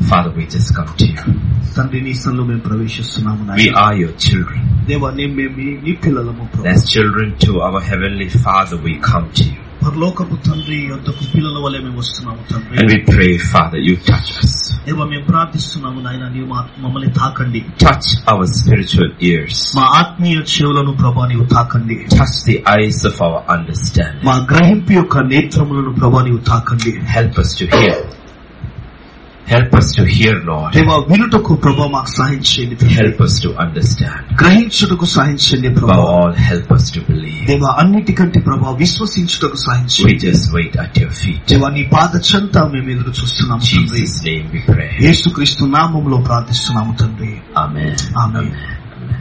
Father, we just come to you. తండ్రి నీ స్థలంలో మేము ప్రవేశిస్తున్నాము We నాయన. are your children. దేవా నేను మేము మీ- నీ పిల్లలము ప్రభు. As children to our Heavenly Father, we come to you. పరలోకపు తండ్రి యొద్దకు పిల్లల వల్లే మేము వస్తున్నాము తండ్రి And we pray, Father, you touch us. దేవా మేము ప్రార్థిస్తున్నాము నాయన నీవు మా- మమ్మల్ని తాకండి Touch our spiritual ears. మా ఆత్మీయ చెవులను ప్రభా నీవు తాకండి Touch the eyes of our understanding. మా గ్రహింపు యొక్క నేత్రములను ప్రభా నీవు తాకండి Help us to hear. Help us to hear, Lord. దేవా వినుటకు ప్రభా మాకు సహాయం చేయండి తండ్రి. Help us to understand. గ్రహించుటకు సహాయం చేయండి Above ప్రభా all, help us to believe. దేవా అన్నిటికంటే ప్రభా విశ్వసించుటకు సహాయం We చేయండి just wait at your feet. దేవా నీ పాద చెంత మేము ఎదురు చూస్తున్నాము In తండ్రి Jesus' name we pray. యేసుక్రీస్తు నామంలో ప్రార్థిస్తున్నాము తండ్రి Amen. Amen. Amen.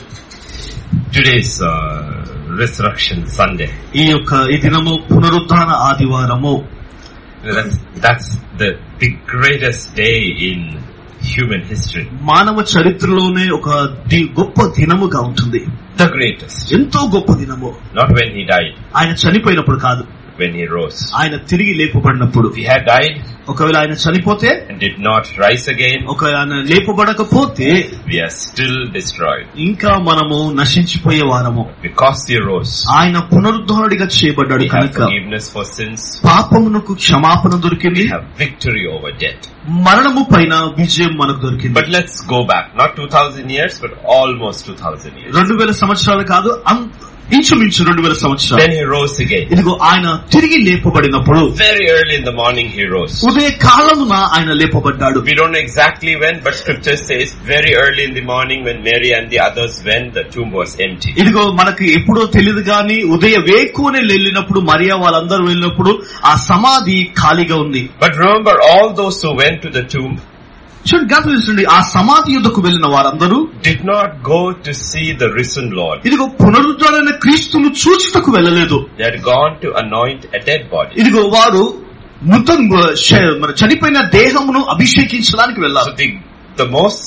Today's uh, Resurrection Sunday. ఈ యొక్క ఈ దినము పునరుద్ధాన ఆదివారము That's, that's the, the greatest day in human history. మానవ చరిత్రలోనే ఒక ది- గొప్ప దినముగా ఉంటుంది The greatest. ఎంతో గొప్ప దినము Not when he died, ఆయన చనిపోయినప్పుడు కాదు when he rose. ఆయన తిరిగి లేపబడినప్పుడు If he had died ఒకవేళ ఆయన చనిపోతే and did not rise again, ఒక ఆయన లేపబడకపోతే we are still destroyed. ఇంకా మనము నశించిపోయే వారము Because he rose, ఆయన పునరుద్ధారుడిగా చేయబడ్డాడు we have కనుక forgiveness for sins. పాపమునకు క్షమాపణ దొరికింది We have victory over death. మరణము పైన విజయం మనకు దొరికింది But let's go back. Not 2000 years, but almost 2000 years. రెండు వేల సంవత్సరాలు కాదు అం- ఇంచుమించు రెండు వేల సంవత్సరాలు Then he rose again. ఇదిగో ఆయన తిరిగి లేపబడినప్పుడు Very early in the morning he rose. ఉదయ కాలమున ఆయన లేపబడ్డాడు We don't know exactly when, but scripture says very early in the morning when Mary and the others went, the tomb was empty. ఇదిగో మనకి ఎప్పుడో తెలియదు గాని ఉదయ వేకువనే వెళ్ళినప్పుడు మరియా వాళ్ళందరూ వెళ్ళినప్పుడు ఆ సమాధి ఖాళీగా ఉంది But remember all those who went to the tomb చూడండి జ్ఞాపకం ఆ సమాధి యుద్ధకు వెళ్ళిన వారందరూ did not go to see the risen Lord. ఇదిగో పునరుద్ధరణ క్రీస్తును చూచుటకు వెళ్ళలేదు They had gone to anoint a dead body. ఇదిగో వారు మృత శ- మరి చనిపోయిన దేహమును అభిషేకించడానికి So వెళ్ళారు the, the most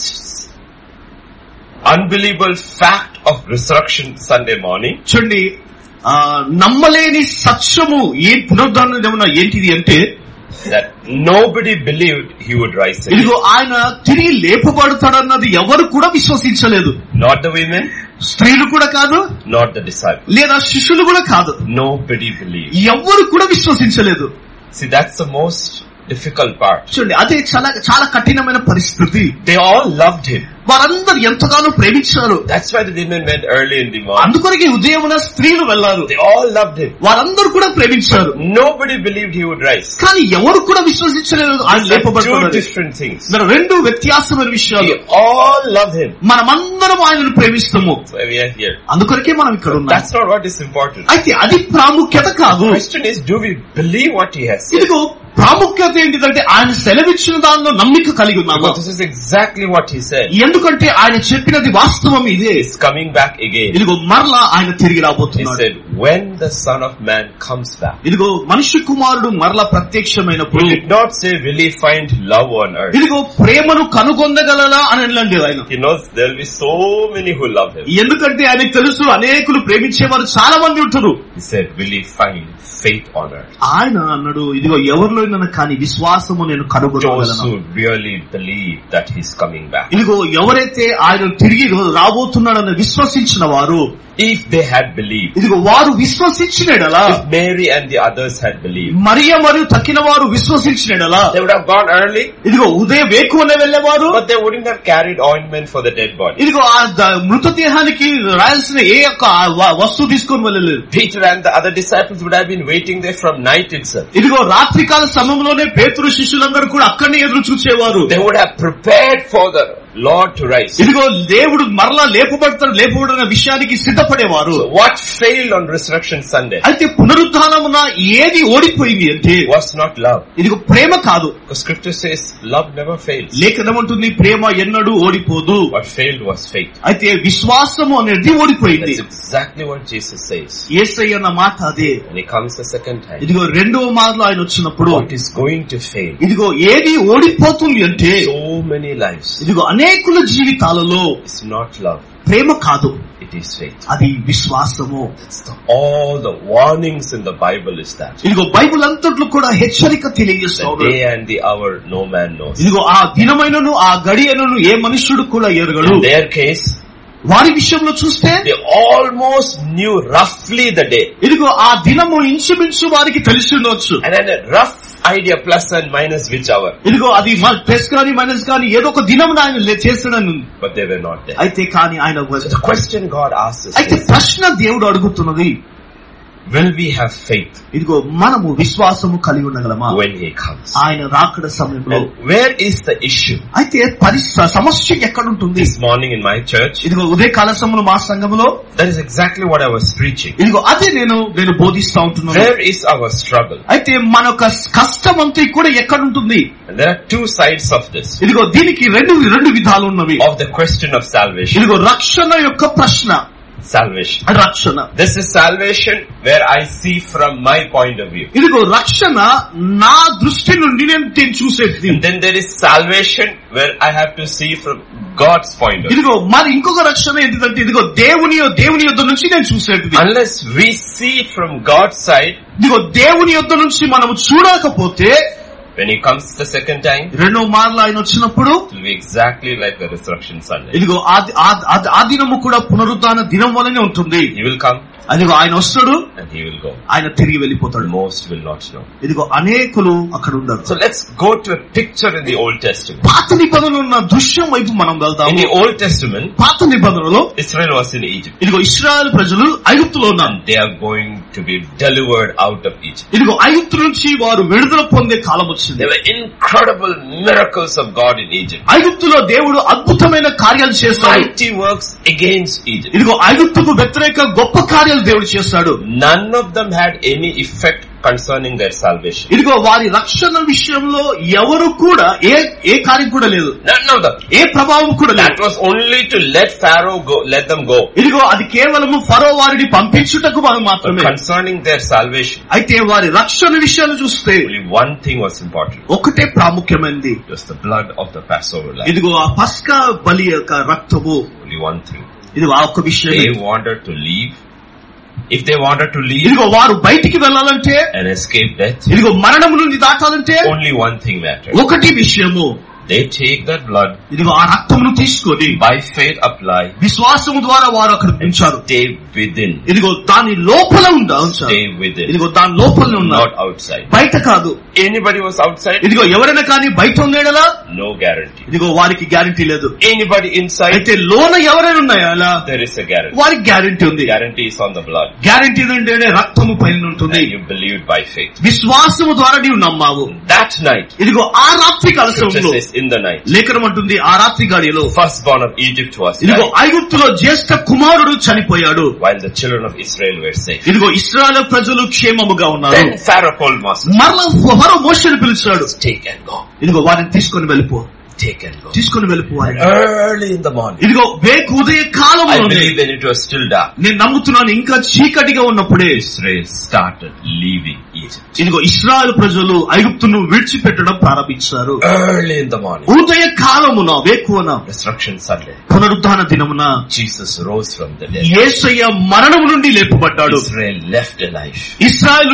unbelievable fact of resurrection Sunday morning చూడండి ఆ, నమ్మలేని సత్యము ఏ పునరుద్ధరణ దినమున ఏంటిది అంటే that nobody believed he would rise again. ఇదిగో ఆయన తిరిగి లేపబడతాడన్నది ఎవరు కూడా విశ్వసించలేదు Not the women, స్త్రీలు కూడా కాదు not the disciples. లేదా శిష్యులు కూడా కాదు Nobody believed. ఎవరు కూడా విశ్వసించలేదు See, that's the most difficult part. చూడండి అదే చాలా చాలా కఠినమైన పరిస్థితి They all loved him. వారందరు ఎంతగానో ప్రేమించారు That's why the women went early in the morning. అందుకొరకే ఉదయమున స్త్రీలు వెళ్లారు They all loved him. వారందరూ కూడా ప్రేమించారు Nobody believed he would rise. కానీ ఎవరు కూడా విశ్వసించలేదు ఆయన Two లేపబడ్డాడు different things. మరి రెండు వ్యత్యాసమైన విషయాలు We all love him. మనమందరం ఆయనను ప్రేమిస్తాము That's why we are here. అందుకొరకే మనం ఇక్కడ ఉన్నాం That's not what is important. అయితే అది ప్రాముఖ్యత కాదు The question is, do we believe what he has said? ఇదిగో ప్రాముఖ్యత ఏంటిదంటే ఆయన సెలవిచ్చిన దానిలో నమ్మిక కలిగి ఉన్నాము Because this is exactly what he said. ఎందుకంటే ఆయన చెప్పినది వాస్తవం ఇదే He's coming back again. ఇదిగో మరలా ఆయన తిరిగి He రాబోతున్నాడు said, when the son of man comes back. ఇదిగో మనుష్య కుమారుడు మరలా He ప్రత్యక్షమైనప్పుడు did not say, will he find love on earth? ఇదిగో ప్రేమను కనుగొందగలలా అని అనలేండి ఆయన He knows there will be so many who love him. ఎందుకంటే ఆయనకు తెలుసు అనేకులు ప్రేమించేవారు చాలా మంది ఉంటారు He said, will he find faith on earth? ఆయన అన్నాడు ఇదిగో ఎవరిలో కానీ విశ్వాసము నేను Those కనుగొనగలను who really believe that he's coming back. ఇదిగో ఎవరైతే ఆయన తిరిగి రాబోతున్నాడని విశ్వసించిన వారు If they had believed, ఇదిగో వారు విశ్వసించినడలా if Mary and the others had believed, మరియ మరియు తక్కిన వారు విశ్వసించినడలా they would have gone early, ఇదిగో ఉదయం వేకువనే వెళ్ళేవారు but they wouldn't have carried ointment for the dead body. ఇదిగో ఆ ద- మృతదేహానికి రాయాల్సిన ఏ యొక్క వ- వస్తువు తీసుకొని వెళ్ళలేదు Peter and the other disciples would have been waiting there from night itself. ఇదిగో రాత్రికాల సమయంలోనే పేతురు శిష్యులందరూ కూడా అక్కడనే ఎదురు చూసేవారు They would have prepared for the Lord to rise. ఇదిగో దేవుడు మరలా లేపబడతాడు లేపబడిన విషయానికి సిద్ధపడేవారు So what failed on Resurrection Sunday అయితే పునరుద్ధానమున ఏది ఓడిపోయింది అంటే was not love. ఇదిగో ప్రేమ కాదు Because scripture says love never fails. లేఖనమంటుంది ప్రేమ ఎన్నడూ ఓడిపోదు What failed was faith. అయితే విశ్వాసము అనేది ఓడిపోయింది That's exactly what Jesus says. ఏసై అన్న మాట అదే When he comes the second time, ఇదిగో రెండవ మాటలో ఆయన వచ్చినప్పుడు what is going to fail? ఇదిగో ఏది ఓడిపోతుంది అంటే So many lives. ఇదిగో అనేకుల జీవితాలలో It's not love. ప్రేమ కాదు It is faith. అది విశ్వాసము It's the, all the warnings in the Bible is that. ఇదిగో బైబుల్ అంతట్లో కూడా హెచ్చరిక The తెలియజేస్తాడు day and the hour no man knows. ఇదిగో ఆ దినమైనను ఆ గడియనను ఏ మనుష్యుడు కూడా ఎరగడు In their case, వారి విషయంలో చూస్తే they almost knew roughly the day. ఇదిగో ఆ దినము ఇంచుమించు వారికి తెలిసి ఉండవచ్చు And then a rough idea plus and minus which hour. ఇదిగో అది ప్లస్ కానీ మైనస్ కానీ ఏదో ఒక దినం ఆయన లే- చేస్తాడని ఉంది. But they were not there. అయితే కానీ ఆయన So the question God asks us అయితే is, ప్రశ్న దేవుడు అడుగుతున్నది will we have faith ఇదిగో మనము విశ్వాసము కలిగి ఉండగలమా when He comes? ఆయన రాకడ సమయంలో And where is the issue? అయితే పరిస్థ సమస్య ఎక్కడుంటుంది This morning in my church, ఇదిగో ఉదయ కాల సమయంలో మా సంఘంలో that is exactly what I was preaching. ఇదిగో అదే నేను నేను బోధిస్తా ఉంటున్నాను Where is our struggle? అయితే మన యొక్క కష్టం అంతా కూడా ఎక్కడుంటుంది And there are two sides of this. ఇదిగో దీనికి రెండు రెండు విధాలు ఉన్నవి Of the question of salvation. ఇదిగో రక్షణ యొక్క ప్రశ్న Salvation. రక్షణ This is salvation where I see from my point of view. ఇదిగో రక్షణ నా దృష్టి నుండి నేను నేను చూసేది And then there is salvation where I have to see from God's point of view. ఇదిగో మరి ఇంకొక రక్షణ ఏంటిదంటే ఇదిగో దేవుని దేవుని యొద్ద నుంచి నేను చూసేది Unless we see it from God's side, ఇదిగో దేవుని యొద్ద నుంచి మనం చూడకపోతే when He comes the second time, రెండో మార్లు ఆయన వచ్చినప్పుడు it will be exactly like the resurrection Sunday. ఇదిగో ఆ ఆ- ఆ- ఆ దినము కూడా పునరుద్ధాన దినం వలనే ఉంటుంది He will come అదిగో ఆయన వస్తాడు and He will go. ఆయన తిరిగి వెళ్ళిపోతాడు Most will not know. ఇదిగో అనేకులు అక్కడ ఉండరు So let's go to a picture in the Old Testament. పాత నిబంధనలు ఉన్న దృశ్యం వైపు మనం In వెళ్దాము the Old Testament, పాత నిబంధనలో Israel was in Egypt. ఇదిగో ఇస్రాయల్ ప్రజలు ఐగుప్తులో ఉన్నారు And they are going to be delivered out of Egypt. ఇదిగో ఐగుప్తు నుంచి వారు విడుదల పొందే కాలం వచ్చింది There were incredible miracles of God in Egypt. ఐగుప్తులో దేవుడు అద్భుతమైన కార్యాలు చేస్తాడు Mighty works against Egypt. ఇదిగో ఐగుప్తుకు వ్యతిరేక గొప్ప కార్యాలు దేవుడు చేస్తాడు None of them had any effect concerning their salvation. ఇదిగో వారి రక్షణ విషయంలో ఎవరు కూడా ఏ ఏ కార్యం కూడా లేదు None of them. ఏ ప్రభావం కూడా That లేదు was only to let Pharaoh go, let them go. ఇదిగో అది కేవలము ఫరో వారిని పంపించుటకు మనం But మాత్రమే concerning their salvation, అయితే వారి రక్షణ విషయాలు చూస్తే only one thing was important. ఒకటే ప్రాముఖ్యమైనది It was the blood of the Passover lamb. ఇదిగో ఆ పస్కా బలి యొక్క రక్తము Only one thing. ఇదిగో ఆ ఒక్క విషయం They wanted to leave. If they wanted to leave ఇదిగో వారు బయటికి వెళ్ళాలంటే and escape death, ఇదిగో మరణం నుండి దాటాలంటే only one thing mattered. ఒకటి విషయము They take that blood, ఇదిగో ఆ రక్తమును తీసుకొని by faith apply, విశ్వాసము ద్వారా వారు అక్కడ ఉంచారు stay within. ఇదిగో దాని లోపల ఉండ ఉంచారు Stay within. ఇదిగో దాని లోపల ఉన్నారు Not outside. బయట కాదు Anybody was outside? ఇదిగో ఎవరైనా కానీ బయట ఉండేడలా No guarantee. ఇదిగో వారికి గ్యారంటీ లేదు Anybody inside? అయితే లోన ఎవరైనా ఉన్నాయా అలా There is a guarantee. వారికి గ్యారంటీ ఉంది Guarantee is on the blood. Guarantee ఏంటంటే రక్తము పైన ఉంటుంది And you believed by faith. విశ్వాసము ద్వారా నీవు నమ్మావు That night, ఇదిగో ఆ రాత్రి కాల scripture సమయంలో says in the night, లేఖనం అంటుంది ఆ రాత్రి గాడిలో firstborn of Egypt was ఇదిగో dying, ఐగుప్తులో జ్యేష్ఠ కుమారుడు చనిపోయాడు while the children of Israel were safe. ఇదిగో ఇస్రాయల్ ప్రజలు క్షేమముగా ఉన్నారు Then Pharaoh called Moses, మరలా మరో మోషను పిలిచాడు take and go. ఇదిగో వారిని తీసుకొని వెళ్ళిపో Take and go. తీసుకొని వెళ్ళిపో వారిని. Early in the morning. ఇదిగో వేకు ఉదయ I కాలంలో believe when it was still dark, నేను నమ్ముతున్నాను ఇంకా చీకటిగా ఉన్నప్పుడే Israel started leaving Egypt. ఇదిగో ఇస్రాయల్ ప్రజలు ఐగుప్తును విడిచిపెట్టడం ప్రారంభించారు Early in the morning. ఉదయ కాలమున వేకువన Resurrection Sunday. పునరుద్ధాన దినమున Jesus rose from the dead. Yesayya మరణం నుండి లేపబడ్డాడు Israel left alive. Israel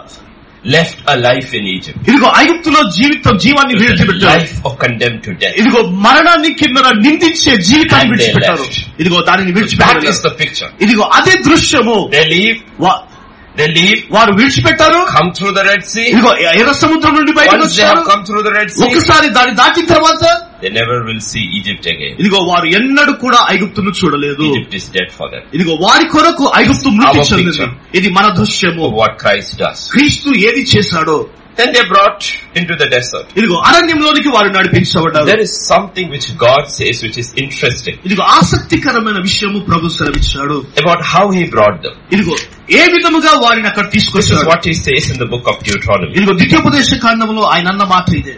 Left alive in Egypt. ఇదిగో ఐగుప్తులో జీవితం జీవాన్ని With a విడిచిపెట్టారు life of condemned to death. ఇదిగో మరణాన్ని కింద నిందించే జీవితాన్ని And they విడిచిపెట్టారు left. ఇదిగో దానిని That విడిచిపెట్టారు is the picture. ఇదిగో అదే దృశ్యము They leave, వా- they leave, వారు విడిచిపెట్టారు come through the Red Sea. ఇదిగో ఎర్ర సముద్రం నుండి బయటకు Once they have వచ్చారు come through the Red Sea, ఒకసారి దాన్ని దాటిన తర్వాత they never will see Egypt again. ఇదిగో వారు ఎన్నడూ కూడా ఐగుప్తును చూడలేదు Egypt is dead for them. ఇదిగో వారి కొరకు ఐగుప్తు మృతి Our చెందింది picture. ఇది మన దృశ్యము Of what Christ does. క్రీస్తు ఏది చేశాడో Then they brought into the desert. ఇదిగో అరణ్యంలోనికి వారు నడిపించబడ్డారు There is something which God says which is interesting ఇదిగో ఆసక్తికరమైన విషయము ప్రభు సెలవిచ్చాడు about how He brought them. ఇదిగో ఏ విధముగా వారిని అక్కడ This is తీసుకొచ్చాడు what He says in the book of Deuteronomy. ఇదిగో ద్వితీయోపదేశ కాండంలో ఆయన అన్న మాట ఇదే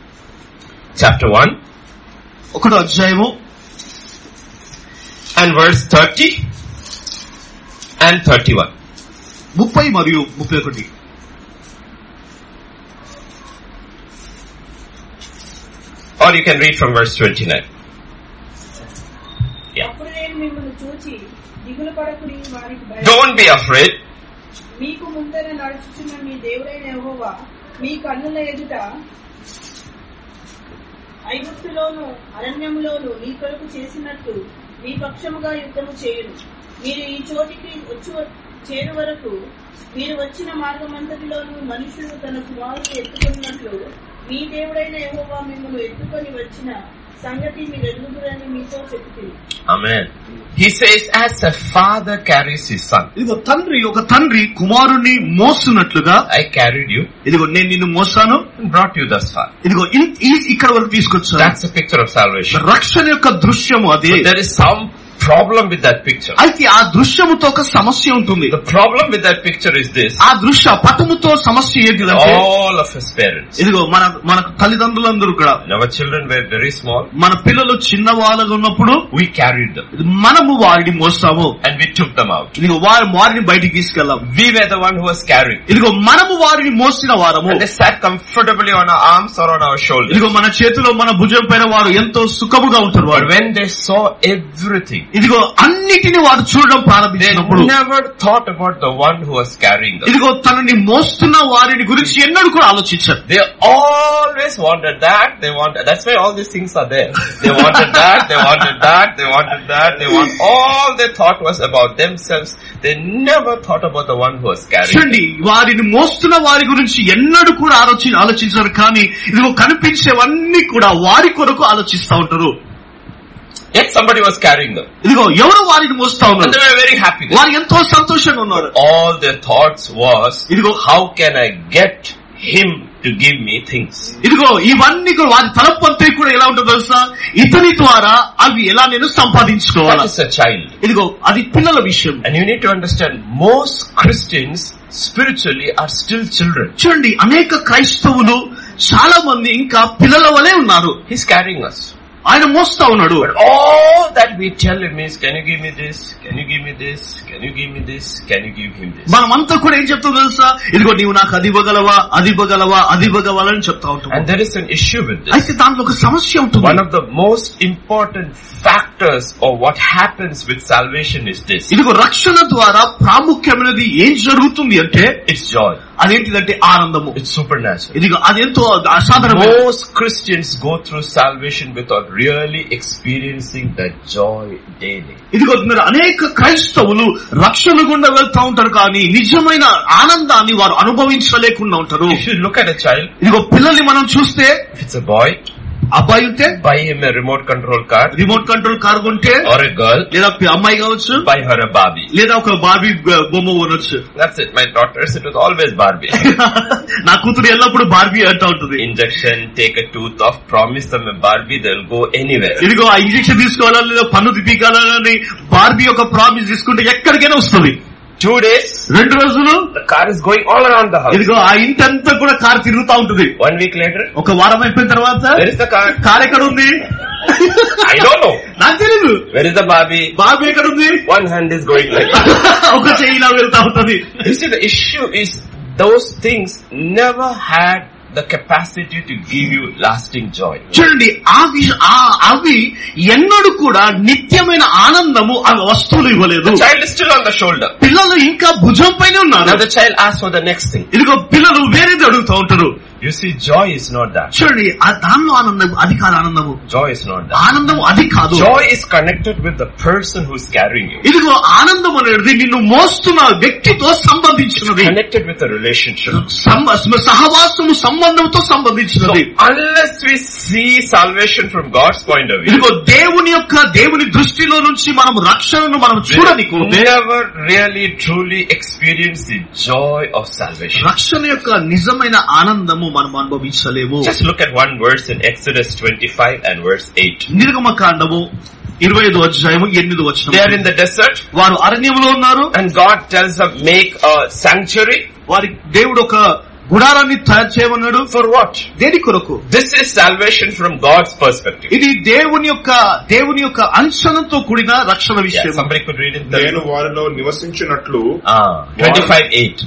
Chapter 1 ఒకటో అధ్యాయము and verse 30 and 31. ముప్పై మరియు ముప్పై ఒకటి Or you can read from verse 29. Yeah. అప్పుడు నేను మిమ్మల్ని చూచి దిగులు పడకుని వారికి భయ Don't be afraid. మీకు ముందర నడుచుచున్న మీ దేవుడైన యెహోవా మీ కన్నుల ఎదుట ఐగుప్తులోను అరణ్యములోను మీ కొరకు చేసినట్టు మీ పక్షముగా యుద్ధము చేయును మీరు ఈ చోటికి వచ్చి చేరు వరకు మీరు వచ్చిన మార్గమంతటిలోను మనుషులు తన కుమారుని ఎత్తుకున్నట్లు మీ దేవుడైన యెహోవా మిమ్మల్ని ఎత్తుకొని వచ్చిన సంగతి మీరు ఎరుగుదురని మీతో చెప్తుంది Amen. He says, as a father carries his son, ఇదిగో తండ్రి ఒక తండ్రి కుమారుణ్ణి మోస్తున్నట్లుగా I carried you ఇదిగో నేను నిన్ను మోస్తాను and brought you thus far. ఇదిగో ఇన్- ఈ- ఇక్కడ వరకు తీసుకొచ్చాను That's a picture of salvation. రక్షణ యొక్క దృశ్యము అదే But there is some problem with that picture. అయితే ఆ దృశ్యముతో ఒక సమస్య ఉంటుంది The problem with that picture is this. ఆ దృశ్య పటముతో సమస్య ఏంటిదంటే All of his parents, ఇదిగో మన మన తల్లిదండ్రులందరూ కూడా when our children were very small, మన పిల్లలు చిన్న వాళ్ళగా ఉన్నప్పుడు we carried them ఇది మనము వారిని మోస్తాము and we took them out. ఇదిగో వారి వారిని బయటికి తీసుకెళ్ళాం We were the one who was carrying. ఇదిగో మనము వారిని మోసిన వారము And they sat comfortably on our arms or on our shoulders. ఇదిగో మన చేతిలో మన భుజం పైన వారు ఎంతో సుఖముగా ఉంటారు But వారు when they saw everything, ఇదిగో అన్నిటిని వారు చూడడం they ప్రారంభించినప్పుడు never thought about the one who was carrying them. ఇదిగో తనని మోస్తున్న వారిని గురించి ఎన్నడూ కూడా ఆలోచించారు They always wanted that, they wanted, that's why all these things are there. They wanted that, they wanted that, they wanted that, they want, all they thought was about themselves. They never thought about the one who was carrying them. చూడండి వారిని మోస్తున్న వారి గురించి ఎన్నడూ కూడా ఆలోచి ఆలోచించారు కానీ ఇదిగో కనిపించేవన్నీ కూడా వారి కొరకు ఆలోచిస్తా ఉంటారు Yet somebody was carrying them. ఇదిగో ఎవరు వారిని మోస్తా And ఉన్నారు they were very happy. వారు ఎంతో సంతోషంగా ఉన్నారు All their thoughts was, ఇదిగో how can I get him to give me things? ఇదిగో ఇవన్నీ కూడా వారి తలపు అంతా కూడా ఎలా ఉంటుందో తెలుసా ఇతని ద్వారా అవి ఎలా నేను That సంపాదించుకోవాలి is a child. ఇదిగో అది పిల్లల విషయం And you need to understand, most Christians spiritually are still children. చూడండి అనేక క్రైస్తవులు చాలా మంది ఇంకా పిల్లల వలె ఉన్నారు He's carrying us. ఆయన మోస్తా ఉన్నాడు But all that we tell him is, can you give me this? Can you give me this? Can you give me this? Can you give him this? మనమంతా కూడా ఏం చెప్తాం తెలుసా ఇదిగో నీవు నాకు అది ఇవ్వగలవా అది ఇవ్వగలవా అది ఇవ్వగలవా అని చెప్తా ఉంటాం And there is an issue with this. అయితే దాంట్లో ఒక సమస్య ఉంటుంది One of the most important factors of what happens with salvation is this. ఇదిగో రక్షణ ద్వారా ప్రాముఖ్యమైనది ఏం జరుగుతుంది అంటే It's joy. అదేంటిదంటే ఆనందము It's supernatural. ఇదిగో అదెంతో అసాధారణమైన Most Christians go through salvation without really experiencing that joy daily. ఇదిగో మీరు అనేక క్రైస్తవులు రక్షణ గుండా వెళ్తా ఉంటారు కానీ నిజమైన ఆనందాన్ని వారు అనుభవించలేకుండా ఉంటారు If you look at a child, ఇదిగో పిల్లల్ని మనం చూస్తే if it's a boy, అబ్బాయి ఉంటే buy him a remote control car, remote control car కొంటే or a girl, లేదా పి- అమ్మాయి కావచ్చు buy her a Barbie. లేదా ఒక బార్బీ బ- బొమ్మ కొనొచ్చు That's it. My daughters, it was always Barbie. నా కూతురు ఎల్లప్పుడు బార్బీ అంటా ఉంటుంది Injection, take a tooth off, promise them a Barbie, they'll go anywhere. ఇదిగో ఆ ఇంజక్షన్ తీసుకోవాలా లేదా పన్ను తిప్పికాలని బార్బీ యొక్క ప్రామిస్ తీసుకుంటే ఎక్కడికైనా వస్తుంది Two days, రెండు రోజులు the car is going all around the house. ఇదిగో ఆ ఇంటంతా కూడా కార్ తిరుగుతా ఉంటుంది One week later, ఒక వారం అయిపోయిన తర్వాత where is the car? Car ఎక్కడ ఉంది I don't know. నాకు తెలీదు Where is the Barbie? Barbie ఎక్కడ ఉంది One hand is going like that. ఒక చెయ్యిలా వెళ్తా ఉంటది You see, the issue is those things never had the capacity to give you lasting joy. చూడండి ఆ వి- ఆ- అవి ఎన్నడూ కూడా నిత్యమైన ఆనందము ఆ వస్తువులు ఇవ్వలేదు The child is still on the shoulder. పిల్లలు ఇంకా భుజం పైన Now ఉన్నారు the child asks for the next thing. ఇదిగో పిల్లలు వేరేది అడుగుతూ ఉంటారు You see, joy is not that. చూడండి ఆ దానిలో ఆనందం అది కాదు ఆనందము Joy is not that. ఆనందం అది కాదు Joy is connected with the person who's carrying you. ఇదిగో ఆనందం అనేది నిన్ను మోస్తున్న వ్యక్తితో సంబంధించినది Connected with a relationship. సంబ- సహవాసము సంబంధంతో So సంబంధించినది unless we see salvation from God's point of view, ఇదిగో దేవుని యొక్క దేవుని దృష్టిలో నుంచి మనం రక్షణను మనం we చూడనికోతే never really truly experience the joy of salvation. రక్షణ యొక్క నిజమైన ఆనందము మనం అనుభవించలేము Just look at one verse in Exodus 25 and verse 8. నిర్గమ కాండము ఇరవై ఐదు అధ్యాయము ఎనిమిది They వచ్చిన are in the desert వారు అరణ్యంలో ఉన్నారు and God tells them make a sanctuary. వారి దేవుడు ఒక గుడారాన్ని తయారు చేయమన్నాడు For what? దేని కొరకు This is salvation from God's perspective. ఇది దేవుని యొక్క దేవుని యొక్క అంచనతో కూడిన రక్షణ Yeah, విషయం somebody could read it. నేను వారిలో నివసించినట్లు Ah, 25 8.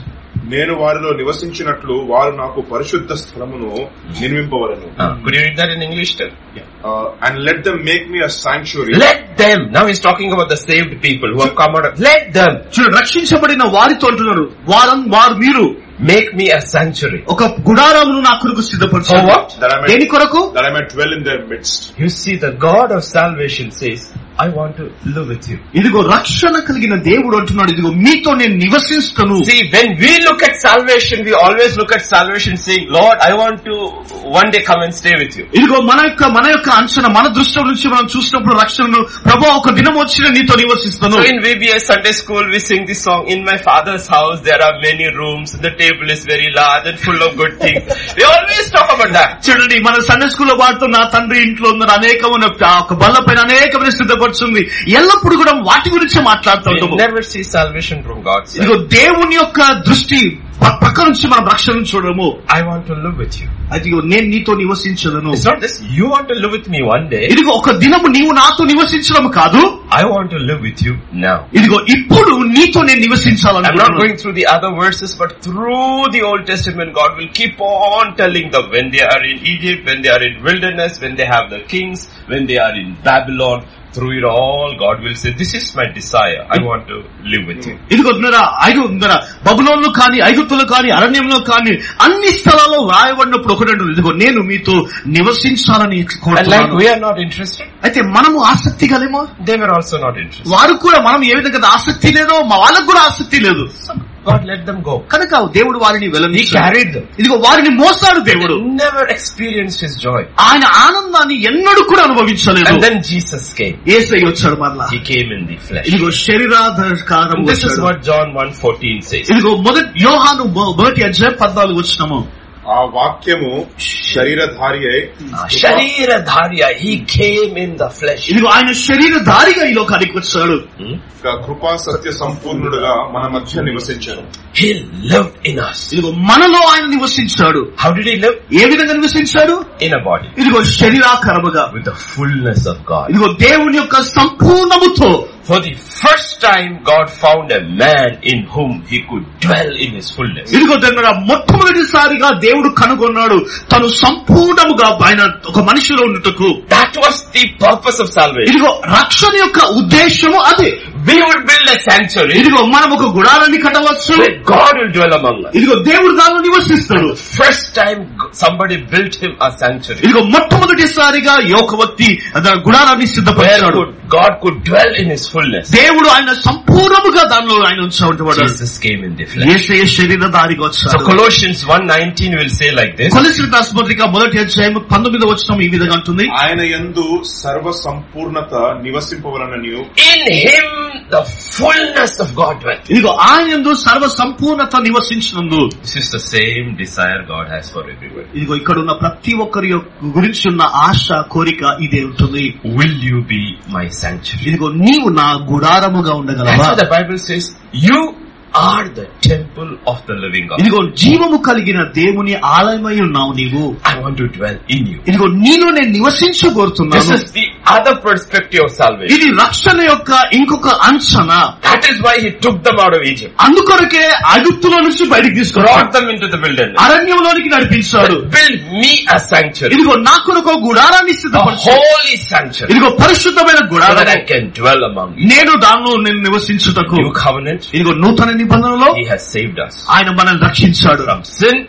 నేను వారిలో నివసించినట్లు వారు నాకు పరిశుద్ధ స్థలమును నిర్మింపవలను Uh, could you read that in English too? And let them make me a sanctuary Let them. Now he's talking about the saved people who have come out of. Let them చూడు రక్షించబడిన వారితో అంటున్నారు వారం వారు మీరు make me a sanctuary. ఒక గుడారమును నా కొరకు For సిద్ధపరచారు what? that I దేని might, కొరకు that I might dwell in their midst. You see, the God of salvation says, I want to live with you. ఇదిగో రక్షణ కలిగిన దేవుడు అంటున్నాడు ఇదిగో మీతో నేను నివసిస్తాను See, when we look at salvation, we always look at salvation saying, Lord, I want to one day come and stay with you. ఇదిగో మన యొక్క మన యొక్క అంచనా మన దృష్టి నుంచి మనం చూసినప్పుడు రక్షణను ప్రభు ఒక దినం వచ్చిన నీతో నివసిస్తాను So in VBS Sunday school, we sing this song, In my father's house, there are many rooms, the table is very large and full of good things. We always talk about that. చూడండి మన Sunday స్కూల్లో పాడుతూ నా తండ్రి ఇంట్లో ఉన్న అనేకమైన ఆ ఒక బల్ల పైన అనేకమైన సిద్ధపరుస్తుంది ఎల్లప్పుడు కూడా వాటి గురించి మాట్లాడుతూ We ఉంటాము never see salvation from God's side. ఇదిగో దేవుని యొక్క దృష్టి ప- పక్క నుంచి మనం రక్షణ చూడము I want to live with you. అదిగో నేను నీతో నివసించదను It's not this, you want to live with me one day. ఇదిగో ఒక దినము నీవు నాతో నివసించడం కాదు I want to live with you now. ఇదిగో ఇప్పుడు నీతో నేను I'm not నివసించాలను going through the other verses, but through the Old Testament, God will keep on telling them when they are in Egypt, when they are in wilderness, when they have the kings, when they are in Babylon. Through it all, God will say, this is my desire. I want to live with you. ఇదిగో ఉన్నారా ఐదు ఉన్నారా బబులోన్లు కానీ ఐగుప్తులు కానీ అరణ్యంలో కానీ అన్ని స్థలాల్లో వ్రాయబడినప్పుడు ఒకటి అంటుంది, ఇదిగో నేను మీతో నివసించాలని And like కోరుతున్నాను we are not interested, అయితే మనము ఆసక్తి గలేమో they were also not interested. వారు కూడా మనం ఏ విధంగా ఆసక్తి లేదో మా వాళ్ళకు కూడా ఆసక్తి లేదు God let them go. కనుక దేవుడు వారిని He వెళ్ళని carried them. ఇదిగో వారిని మోసాడు దేవుడు Never experienced his joy. ఆయన ఆనందాన్ని ఎన్నడూ కూడా అనుభవించలేదు And then Jesus came. ఏసై వచ్చాడు మరలా He came in the flesh. ఇదిగో శరీరాధారం And this is వచ్చాడు what John 1.14 says. ఇదిగో మొదటి యోహాను మొ- మొదటి అధ్యాయం పద్నాలుగు వచ్చినాము ఆ వాక్యము శరీరధారి అయి Sharira Dharya, he came in the flesh. ఇదిగో ఆయన శరీరధారిగా ఈ లోకానికి వచ్చాడు Hmm? కృపా సత్య సంపూర్ణుడుగా మన మధ్య నివసించారు He lived in us. ఇదిగో మనలో ఆయన నివసించాడు How did he live? ఏ విధంగా నివసించాడు In a body. ఇదిగో శరీరాకరముగా With the fullness of God. ఇదిగో దేవుని యొక్క సంపూర్ణముతో For the first time, God found a man in whom he could dwell in his fullness. ఇదిగో దగ్గర మొట్టమొదటిసారిగా దేవుడు కనుగొన్నాడు తను సంపూర్ణముగా ఆయన ఒక మనిషిలో ఉండుటకు That was the purpose of salvation. ఇదిగో రక్షణ యొక్క ఉద్దేశము అదే We would build a sanctuary ఇదిగో మనం ఒక గుడారాన్ని కట్టవచ్చు where God will dwell among us. ఇదిగో దేవుడు దానిలో నివసిస్తాడు First time g- somebody built him a sanctuary. ఇదిగో మొట్టమొదటిసారిగా ఒక వ్యక్తి అతని గుడారాన్ని Where సిద్ధపరిచాడు could, God could dwell in his fullness. దేవుడు ఆయన సంపూర్ణముగా దానిలో ఆయన ఉంచబడ్డాడు Jesus came in the flesh. ఏసయ శరీరధారిగా So వచ్చాడు Colossians 1.19 will say like this. కొలిసిన దాస్పత్రిక మొదటి అధ్యాయం పంతొమ్మిది వచ్చిన ఈ విధంగా ఉంటుంది ఆయన యందు సర్వ సంపూర్ణత నివసింపవలనని In him the fullness of God dwelt. ఇదిగో ఆయన యందు సర్వ సంపూర్ణత నివసించినందు This is the same desire God has for everybody. ఇదిగో ఇక్కడ ఉన్న ప్రతి ఒక్కరి యొక్క గురించి ఉన్న ఆశ కోరిక ఇదే ఉంటుంది Will you be my sanctuary? ఇదిగో నీవు నా గుడారముగా That's ఉండగలవా what the Bible says. You are the temple of the living God. ఇదిగో జీవము కలిగిన దేవుని ఆలయమై ఉన్నావు నీవు I want to dwell in you. ఇదిగో నీలో నేను This నివసించగోరుతున్నాను is the other perspective of salvation. ఇది రక్షణ యొక్క ఇంకొక అంచనా That is why he took them out of Egypt. అందుకొరకే అగుత్తులో నుంచి బయటికి Brought తీసుకురాడు them into the wilderness. అరణ్యంలోనికి నడిపించాడు Build me a sanctuary. ఇదిగో నా కొరకు ఒక గుడారాన్ని A సిద్ధపరచు holy sanctuary. ఇదిగో పరిశుద్ధమైన So that గుడారం I can dwell among you. నేను దానిలో నేను నివసించుటకు New covenant. ఇదిగో నూతన నిబంధనలో He has saved us. ఆయన మనల్ని రక్షించాడు from sin,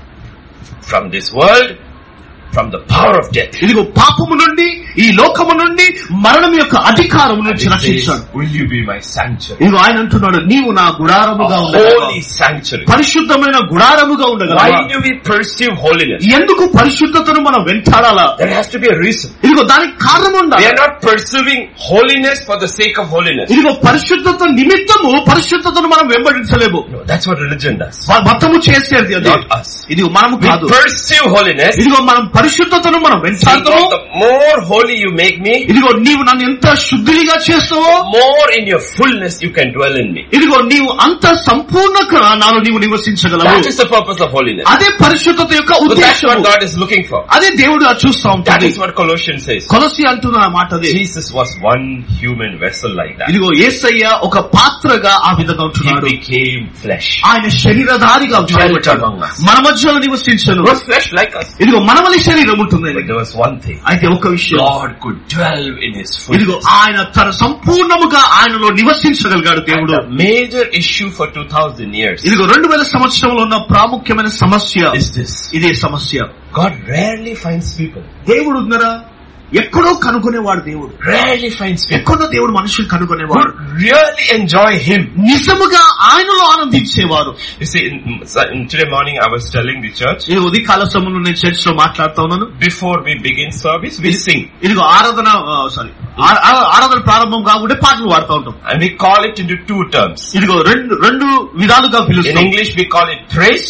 from this world, from the power of death. ఇదిగో పాపము నుండి ఈ లోకము నుండి మరణం యొక్క అధికారం And నుంచి he says, రక్షించాడు will you be my sanctuary? ఇదిగో ఆయన అంటున్నాడు నీవు నా గుడారముగా A ఉండగలవా holy sanctuary. పరిశుద్ధమైన గుడారముగా ఉండగలవా Why do we pursue holiness? ఎందుకు పరిశుద్ధతను మనం వెంటాడాలా There has to be a reason. ఇదిగో దానికి కారణం We ఉండాలి are not pursuing holiness for the sake of holiness. ఇదిగో పరిశుద్ధత నిమిత్తము పరిశుద్ధతను మనం వెంబడించలేము No, that's what religion does. వా- మతము చేసేది అది Not us. ఇదిగో మనము We కాదు pursue holiness. ఇదిగో మనం పరిశుద్ధతను మనం We వెంటాడుతాము want the more holy you make me, ఇదిగో నీవు నన్ను ఎంత శుద్ధిగా చేస్తావో more in your fullness you can dwell in me. ఇదిగో నీవు అంత సంపూర్ణంగా నాలో నీవు నివసించగలవు That is the purpose of holiness. అదే పరిశుద్ధత యొక్క So that's ఉద్దేశం what God is looking for. అదే దేవుడు అది చూస్తా That ఉంటాడు is what Colossians says. కొలసి అంటున్న ఆ మాట అదే Jesus was one human vessel like that. ఇదిగో ఏసయ్య ఒక పాత్రగా ఆ విధంగా He ఉంటున్నాడు became flesh. ఆయన శరీరధారిగా చేయబడ్డాడు among us. మన మధ్యలో నివసించను He was flesh like us. ఇదిగో మనమలి శరీరం ఉంటుంది But there was one thing. అయితే ఒక విషయం God could dwell in his ఇదిగో fullness. ఆయన తన సంపూర్ణముగా ఆయనలో నివసించగలిగాడు దేవుడు The major issue for 2000 years ఇదిగో రెండు వేల సంవత్సరంలో ఉన్న ప్రాముఖ్యమైన సమస్య is this. ఇదే సమస్య God rarely finds people. దేవుడు ఉన్నారా ఎక్కడో కనుగొనేవాడు దేవుడు Rarely finds people ఎక్కడో దేవుడు మనుషులు who కనుగొనేవాడు really enjoy Him. నిజముగా ఆయనలో ఆనందించేవారు You see, in, in today morning I was telling the church, ఇది ఉదయ కాల సమయంలో నేను చర్చ్ లో మాట్లాడుతా ఉన్నాను before we begin service, we sing. ఇదిగో ఆరాధన సారీ ఆరాధన ప్రారంభం కాకుండా పాటలు పాడుతూ ఉంటాం And we call it into two terms. ఇదిగో రెండు రెండు విధాలుగా In పిలుస్తాం English we call it praise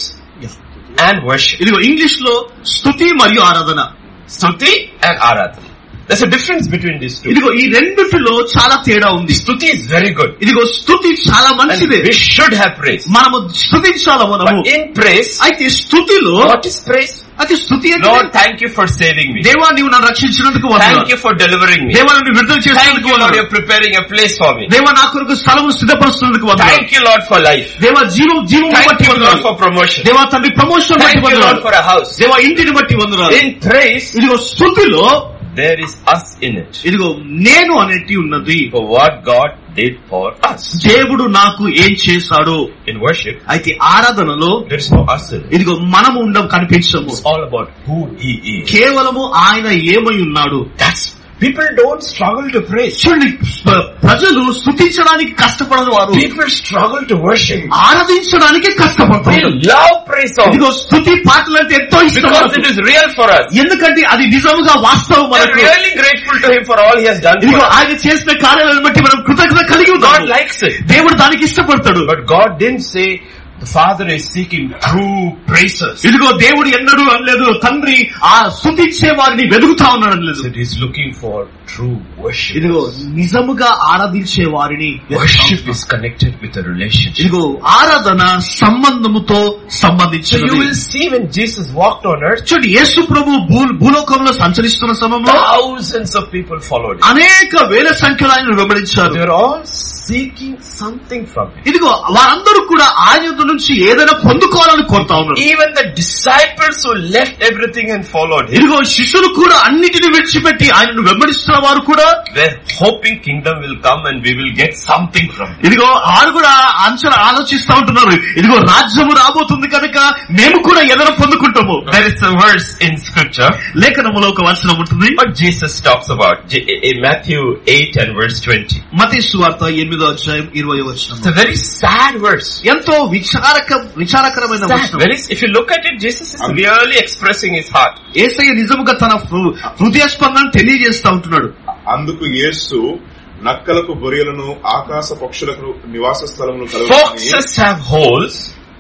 and worship. ఇదిగో ఇంగ్లీష్ లో స్తుతి మరియు ఆరాధన Stuti and Aradhana. There's a difference between these two. ఇదిగో ఈ రెండిటిలో చాలా తేడా ఉంది Stuti is very good. ఇదిగో స్తుతి చాలా And మంచిదే we should have praise. మనము స్తుతించాల మనము But in praise, అయితే స్థుతిలో what is praise? అయితే స్థుతి అంటే Lord, thank you for saving me. దేవా నీవు నన్ను రక్షించినందుకు Thank వందనాలు you for delivering me. దేవా నన్ను విడుదల Thank చేసినందుకు you, Lord, వందనాలు you're preparing a place for me. దేవా నా కొరకు స్థలము సిద్ధపరుస్తున్నందుకు వందనాలు Thank you, Lord, for life. దేవా జీవం జీవం Thank బట్టి you, Lord, వందనాలు for promotion. దేవా తండ్రి ప్రమోషన్ Thank బట్టి you, Lord, వందనాలు for a house. దేవా ఇంటిని బట్టి వందనాలు In praise, ఇదిగో స్థుతిలో there is us in it. ఇదిగో నేను అనేటి ఉన్నది For what God did for us. దేవుడు నాకు ఏం చేశాడు In worship, అయితే ఆరాధనలో there is no us in it. ఇదిగో మనము ఉండం కనిపించము It's all about who He is. కేవలము ఆయన ఏమై ఉన్నాడు That's, people don't struggle to praise. చూడండి ప్ర- ప్రజలు స్థుతించడానికి కష్టపడరు వారు People struggle to worship. ఆరాధించడానికి We కష్టపడతారు love praise songs ఇదిగో స్థుతి పాటలు అంటే ఎంతో ఇష్టం because మనకు. it is real for us. ఎందుకంటే అది నిజముగా వాస్తవం We're మనకు really grateful to Him for all He has done for ఇదిగో us. ఆయన చేసిన కార్యాలను బట్టి మనం కృతజ్ఞత కలిగి God ఉన్నాం likes it. దేవుడు దానికి ఇష్టపడతాడు But God didn't say the Father is seeking true praisers. ఇదిగో దేవుడు ఎన్నడూ అనలేదు తండ్రి ఆ స్థుతించే వారిని వెతుకుతా ఉన్నాడు అనలేదు It is looking for true worship. ఇదిగో నిజముగా ఆరాధించే వారిని వెతుకుతా Worship ఉన్నాడు. is connected with a relationship. ఇదిగో ఆరాధన సంబంధముతో So సంబంధించినది you will see when Jesus walked on earth, చూడండి యేసు ప్రభు భూ- భూలోకంలో సంచరిస్తున్న సమయంలో thousands of people followed him. అనేక వేల సంఖ్యలో ఆయన వెంబడించారు They were all seeking something from him. ఇదిగో వారందరూ కూడా ఆయన యొద్ద నుంచి ఏదైనా పొందుకోవాలని కోరుతా ఉన్నారు Even the disciples who left everything and followed him ఇదిగో శిష్యులు కూడా అన్నిటిని విడిచిపెట్టి ఆయనను వెంబడిస్తున్న వారు కూడా were hoping kingdom will come and we will get something from him. ఇదిగో వారు కూడా అంచనా ఆలోచిస్తా ఉంటున్నారు ఇదిగో రాజ్యము రాబోతుంది కనుక మేము కూడా ఏదైనా పొందుకుంటాము There is a verse in scripture లేఖనములో ఒక వచనం ఉంటుంది what Jesus talks about J- in Matthew 8 and verse 20. మతీ సువార్త ఎనిమిదో అధ్యాయం ఇరవై It's వచనం a very sad verse. ఎంతో విచారక విచారకరమైన Sad. వచనం Very, if you look at it, Jesus is really expressing his heart. ఏసయ్య నిజముగా తన హృ- హృదయ స్పందన తెలియజేస్తా ఉంటున్నాడు అందుకు యేసు నక్కలకు బొరియలను ఆకాశ పక్షులకు నివాస స్థలమును కలగని Foxes have holes,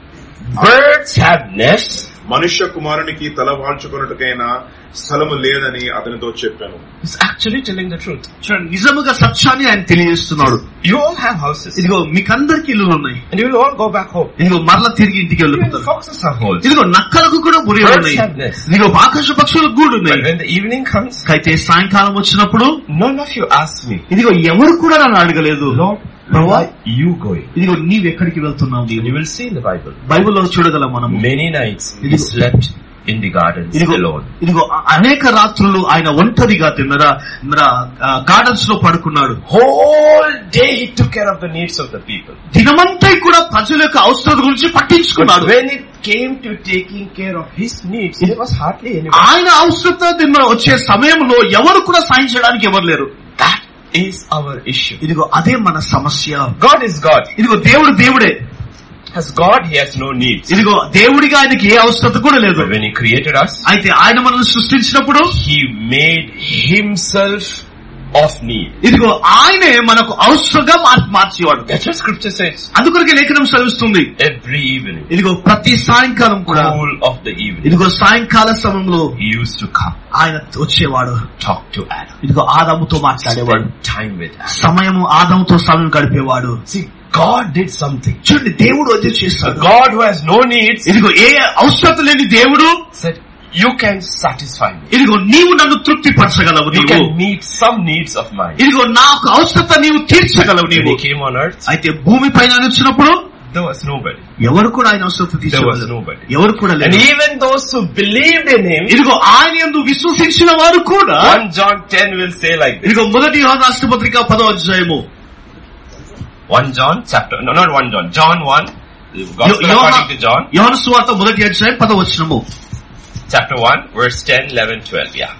birds have nests, మనుష్య కుమారునికి తల వాల్చుకొనుటకైనా స్థలము లేదని అతనితో చెప్పాను He's actually telling the truth. చూడండి నిజముగా సత్యాన్ని ఆయన తెలియజేస్తున్నాడు You all have houses. ఇదిగో మీకందరికి ఇల్లులు ఉన్నాయి And you will all go back home. ఇదిగో మరలా తిరిగి ఇంటికి Even వెళ్ళిపోతారు foxes have holes. ఇదిగో నక్కలకు కూడా బురియలు Birds ఉన్నాయి have nests. ఇదిగో ఆకాశ పక్షులకు గూడు But ఉన్నాయి when the evening comes, అయితే సాయంకాలం వచ్చినప్పుడు none of you ask me, ఇదిగో ఎవరు కూడా నన్ను అడగలేదు Lord, ప్రభా where are you going? ఇదిగో నీవెక్కడికి వెళ్తున్నావు And you నీవు will see in the Bible. బైబిల్లో చూడగలం మనము Many nights he Idigo- slept in the gardens ఇదిగో alone. ఇదిగో అ- అనేక రాత్రులు ఆయన ఒంటరిగా తిన్నరా గార్డెన్స్ లో పడుకున్నాడు Whole day he took care of the needs of the people. దినమంతా కూడా ప్రజల యొక్క అవసరం గురించి But పట్టించుకున్నాడు when it came to taking care of his needs, there was hardly anyone. ఆయన అవసరత దిన వచ్చే సమయంలో ఎవరు కూడా సాయం చేయడానికి ఎవరు లేరు That is our issue. ఇదిగో అదే మన సమస్య God is God. ఇదిగో దేవుడు దేవుడే As God, he has no needs. ఇదిగో దేవుడిగా ఆయనకి ఏ అవసరత కూడా లేదు But when he created us, అయితే ఆయన మనల్ని సృష్టించినప్పుడు he made himself of need. ఇదిగో ఆయనే మనకు అవసరంగా మార్- మార్చేవాడు That's what scripture says. అందుకొరకే లేఖనం చదివిస్తుంది Every evening, ఇదిగో ప్రతి సాయంకాలం కూడా cool of the evening, ఇదిగో సాయంకాల సమయంలో he used to come, ఆయన వచ్చేవాడు talk to Adam, ఇదిగో ఆదాముతో మాట్లాడేవాడు spend time with Adam. సమయము ఆదాముతో సమయం గడిపేవాడు See, God did something. చూడండి దేవుడు అది A చేస్తాడు God who has no needs ఇదిగో ఏ అవసరత లేని దేవుడు said, you can satisfy me. ఇదిగో నీవు నన్ను తృప్తి పరచగలవు You నీవు can meet some needs of mine. ఇదిగో నాకు అవసరత నీవు తీర్చగలవు When నీవు he came on earth, అయితే భూమి పైన ఆయన వచ్చినప్పుడు there was nobody. ఎవరు కూడా ఆయన అవసరత There was తీర్చగలరు nobody. ఎవరు కూడా And లేదు even those who believed in him, ఇదిగో ఆయన ఎందు విశ్వసించిన వారు కూడా 1 John 10 will say like this. ఇదిగో మొదటి యోహాను రాష్ట్రపత్రిక పదో అధ్యాయము 1 John chapter, no not 1 John, John 1, the gospel యోహా- according to John, యోహాను సువార్త మొదటి అధ్యాయం పదో వచనము chapter 1, verse 10, 11, 12, yeah.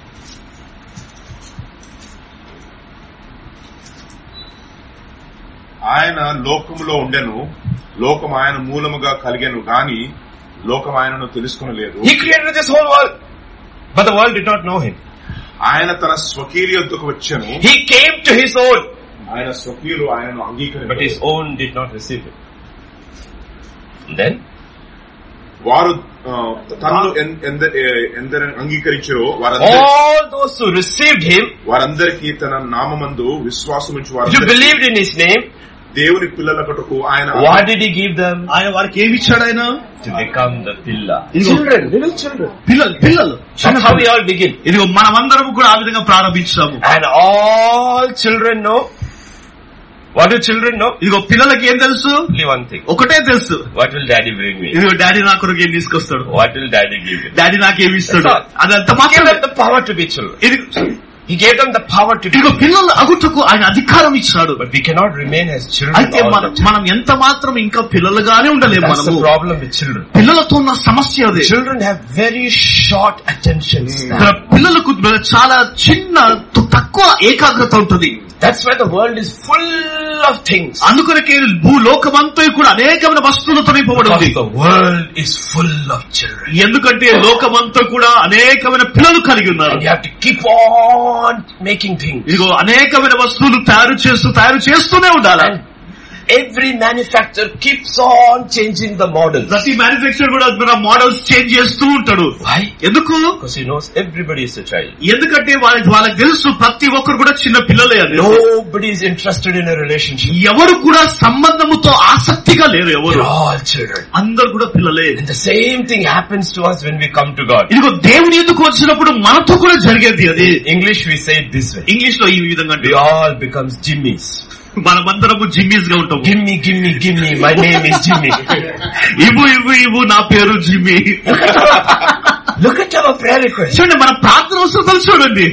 ఆయన లోకములో ఉండెను లోకం ఆయన మూలముగా కలిగెను గాని లోకం ఆయనను తెలుసుకునలేదు He created this whole world, but the world did not know him. ఆయన తన స్వకీయ యొద్దకు వచ్చెను He came to his own, ఆయన స్వకీయులు ఆయనను but his అంగీకరించారు own did not receive him. And then, వారు ఆ, తనను ఎన్- ఎంద- ఏ- ఎందరిని అంగీకరించారో వారందరి all those who received him, వారందరికీ తన నామమందు విశ్వాసముంచు who వారు believed in his name, దేవుని పిల్లలకటకు ఆయన what did he give them? ఆయన వారికి ఏమి ఇచ్చాడు ఆయన To become the pillar. ఇదిగో little children. పిల్లలు పిల్లలు That's how we all begin. ఇదిగో మనమందరం కూడా ఆ విధంగా ప్రారంభించాము And all children know. What do children know? ఇదిగో పిల్లలకి ఏం తెలుసు Only one thing. ఒకటే తెలుసు What will daddy bring me? ఇదిగో డాడీ నా కొరకు ఏం తీసుకొస్తాడు What will daddy give me? Daddy నాకేమి ఇస్తాడు That's all. అదంత He gave మాత్రమే them the power to be children. ఇది He gave them the power to be ఇదిగో పిల్లలు అగుటకు ఆయన అధికారం ఇచ్చాడు But we cannot remain as children అయితే all మనం the time. మనం ఎంత మాత్రం ఇంకా పిల్లలుగానే ఉండలేము That's the మనము problem with children. పిల్లలతో ఉన్న సమస్య అదే Children have very short attention ఇక్కడ span. పిల్లలకు చాలా చిన్న త- తక్కువ ఏకాగ్రత ఉంటుంది That's why the world is full of things. అందుకొరకే భూలోకమంతా కూడా అనేకమైన వస్తువులతో నింపబడి ఉంది Because the world is full of children. ఎందుకంటే లోకమంతా కూడా అనేకమైన పిల్లలు కలిగి ఉన్నారు And you have to keep on making things. ఇదిగో అనేకమైన వస్తువులు తయారు చేస్తూ తయారు చేస్తూనే ఉండాలి And every manufacturer keeps on changing the models. ప్రతి మ్యానుఫాక్చర్ కూడా మన మోడల్స్ చేంజ్ చేస్తూ ఉంటాడు Why? ఎందుకు Because he knows everybody is a child. ఎందుకంటే వాళ్ళకి వాళ్ళకి తెలుసు ప్రతి ఒక్కరు కూడా చిన్న పిల్లలే అని Nobody is interested in a relationship. ఎవరు కూడా సంబంధముతో ఆసక్తిగా లేరు ఎవరు We're all children. అందరు కూడా పిల్లలే And the same thing happens to us when we come to God. ఇదిగో దేవుని ఎందుకు వచ్చినప్పుడు మనతో కూడా జరిగేది అది In English we say it this way. English లో ఈ విధంగా అంటే We all becomes Jimmys. మనమందరము జిమ్మీస్ గా ఉంటాము Gimme, gimme, gimme. My name is Jimmy. ఇవ్వు ఇవ్వు ఇవ్వు నా పేరు Jimmy Look at our prayer request. చూడండి మన ప్రార్థన అవసరం చూడండి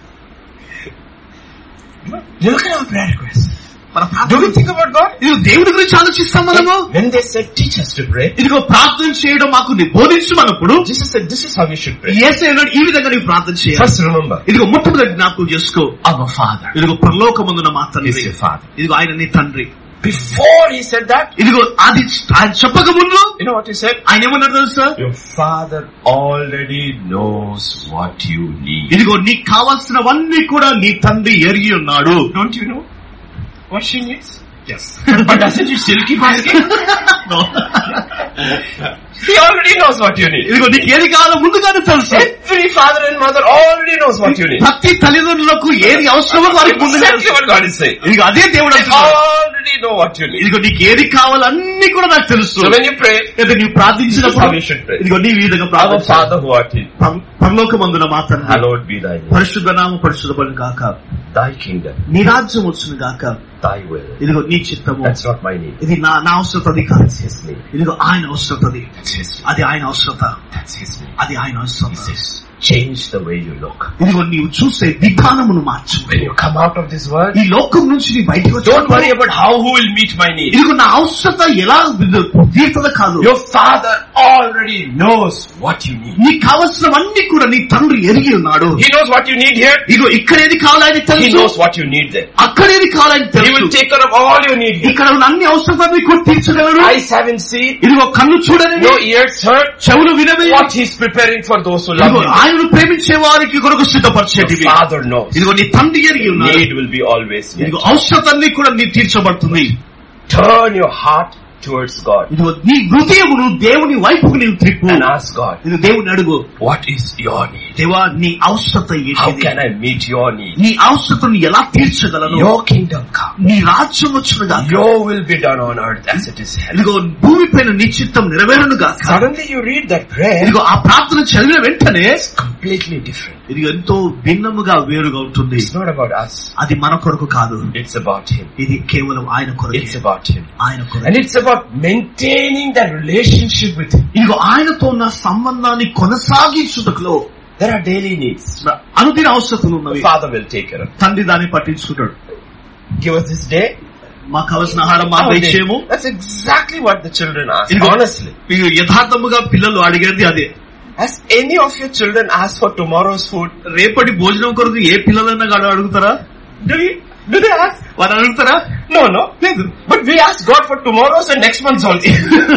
Look at our prayer request. మన Do ప్రార్థన we think about God? ఇది దేవుడి గురించి ఆలోచిస్తాం మనము When they said teach us to pray, ఇదిగో ప్రార్థన చేయడం మాకు ని- బోధించమన్నప్పుడు Jesus said this is how we should pray. ఏసై అన్నాడు, ఈ విధంగా నీవు ప్రార్థన చేయాలి First remember, ఇదిగో మొట్టమొదటి జ్ఞాపకం చేసుకో our Father ఇదిగో పరలోకమందున మా is తండ్రి your Father. ఇదిగో ఆయన నీ తండ్రి Before he said that, ఇదిగో అది ఆయన చెప్పక ముందు you know what he said? ఆయన ఏమన్నాడు తెలుసా Your Father already knows what you need. ఇదిగో నీకు కావాల్సినవన్నీ కూడా నీ తండ్రి ఎరిగి ఉన్నాడు Don't you know what she needs? Yes. but doesn't she still keep asking? He already knows what you need. ఇదిగో నీకు ఏది కావాలో ముందుగానే తెలుసు Every father and mother already knows what you need. ప్రతి తల్లిదండ్రులకు ఏది అవసరమో వారికి ముందుగా Exactly తెలుసు what God is saying. ఇదిగో అదే దేవుడు They అంటున్నాడు already know what you need. ఇదిగో నీకు ఏది కావాలో అన్ని కూడా నాకు తెలుసు So when you pray, అయితే నీవు this is ప్రార్థించినప్పుడు how you should pray. ఇదిగో నీ ఈ విధంగా Our ప్రార్థన Father who art in, పరలోకమందున మా తండ్రి hallowed be thy name. పరిశుద్ధ నామ పరిశుద్ధపడిన గాక Thy kingdom, నీ రాజ్యం వచ్చును గాక thy will. ఇదిగో నీ చిత్తము That's not my need. ఇది నా నా అవసరతది కాదు That's his need. ఇదిగో ఆయన అవసరతది That's his need. అది ఆయన అవసరత That's his need. అది ఆయన అవసరత He says, change the way you look. ఇదిగో నీవు చూసే విధానమును మార్చు When you come out of this world, ఈ లోకం నుంచి నీ బయటకు don't worry వచ్చి about how who will meet my need. ఇదిగో నా అవసరత ఎలా తీర్థద కాదు Your father already knows what you need. నీకు కావలసినవన్నీ కూడా నీ తండ్రి ఎరిగి ఉన్నాడు He knows what you need here. ఇదిగో ఇక్కడ ఏది కావాలో ఆయన He తెలుసు knows what you need there. అక్కడ ఏది కావాలని He తెలుసు will take care of all your need. ఇక్కడ ఉన్న అన్ని అవసరాలు నీకు తీర్చగలరు Eyes haven't seen, ఇదిగో కన్ను చూడని no ears heard, చెవులు వినవి what He's preparing for those who love ఇదిగో Him. ఆయనను ప్రేమించే వారికి కొరకు The సిద్ధపరిచేటివి Father knows. ఇదిగో నీ తండ్రి ఎరిగి ఉన్నాడు Need will be always met. ఇదిగో అవసరతన్ని కూడా నీ తీర్చబడుతుంది Turn your heart towards God ఇదిగో నీ హృదయమును దేవుని వైపుకు నీవు త్రిప్పు and ask God, ఇది దేవుని అడుగు what is your need? దేవా నీ అవసరత How ఏంటిది can I meet your need? నీ అవసరతను ఎలా తీర్చగలను Your kingdom come. నీ రాజ్యం వచ్చునుగా Your will be done on earth as it is in heaven. ఇదిగో భూమిపైన నీ చిత్తం నెరవేరునుగా Suddenly you read that prayer, ఇదిగో ఆ ప్రార్థన చదివిన వెంటనే it's completely different. ఇది ఎంతో భిన్నముగా వేరుగా ఉంటుంది It's not about us. అది మన కొరకు కాదు It's about Him. ఇది కేవలం ఆయన కొరకు It's about Him. ఆయన కొరకు And it's about maintaining that relationship with Him. ఇదిగో ఆయనతో ఉన్న సంబంధాన్ని కొనసాగించుటకులో There are daily needs. అనుదిన అవసరతలు The ఉన్నవి Father will take care of. తండ్రి దాన్ని పట్టించుకుంటాడు Give us this day. మాకు కావలసిన ఆహారం మాకు our day. దయచేయము That's exactly what the children ask. ఇదిగో Honestly. మీరు యథార్థముగా పిల్లలు అడిగేది అదే Has any of your children asked for tomorrow's food? రేపటి భోజనం కొరకు ఏ పిల్లలైనా కాదు అడుగుతారా Do you? Do they ask? వారు అడుగుతారా No, no. లేదు But we ask God for tomorrow's and next month's only.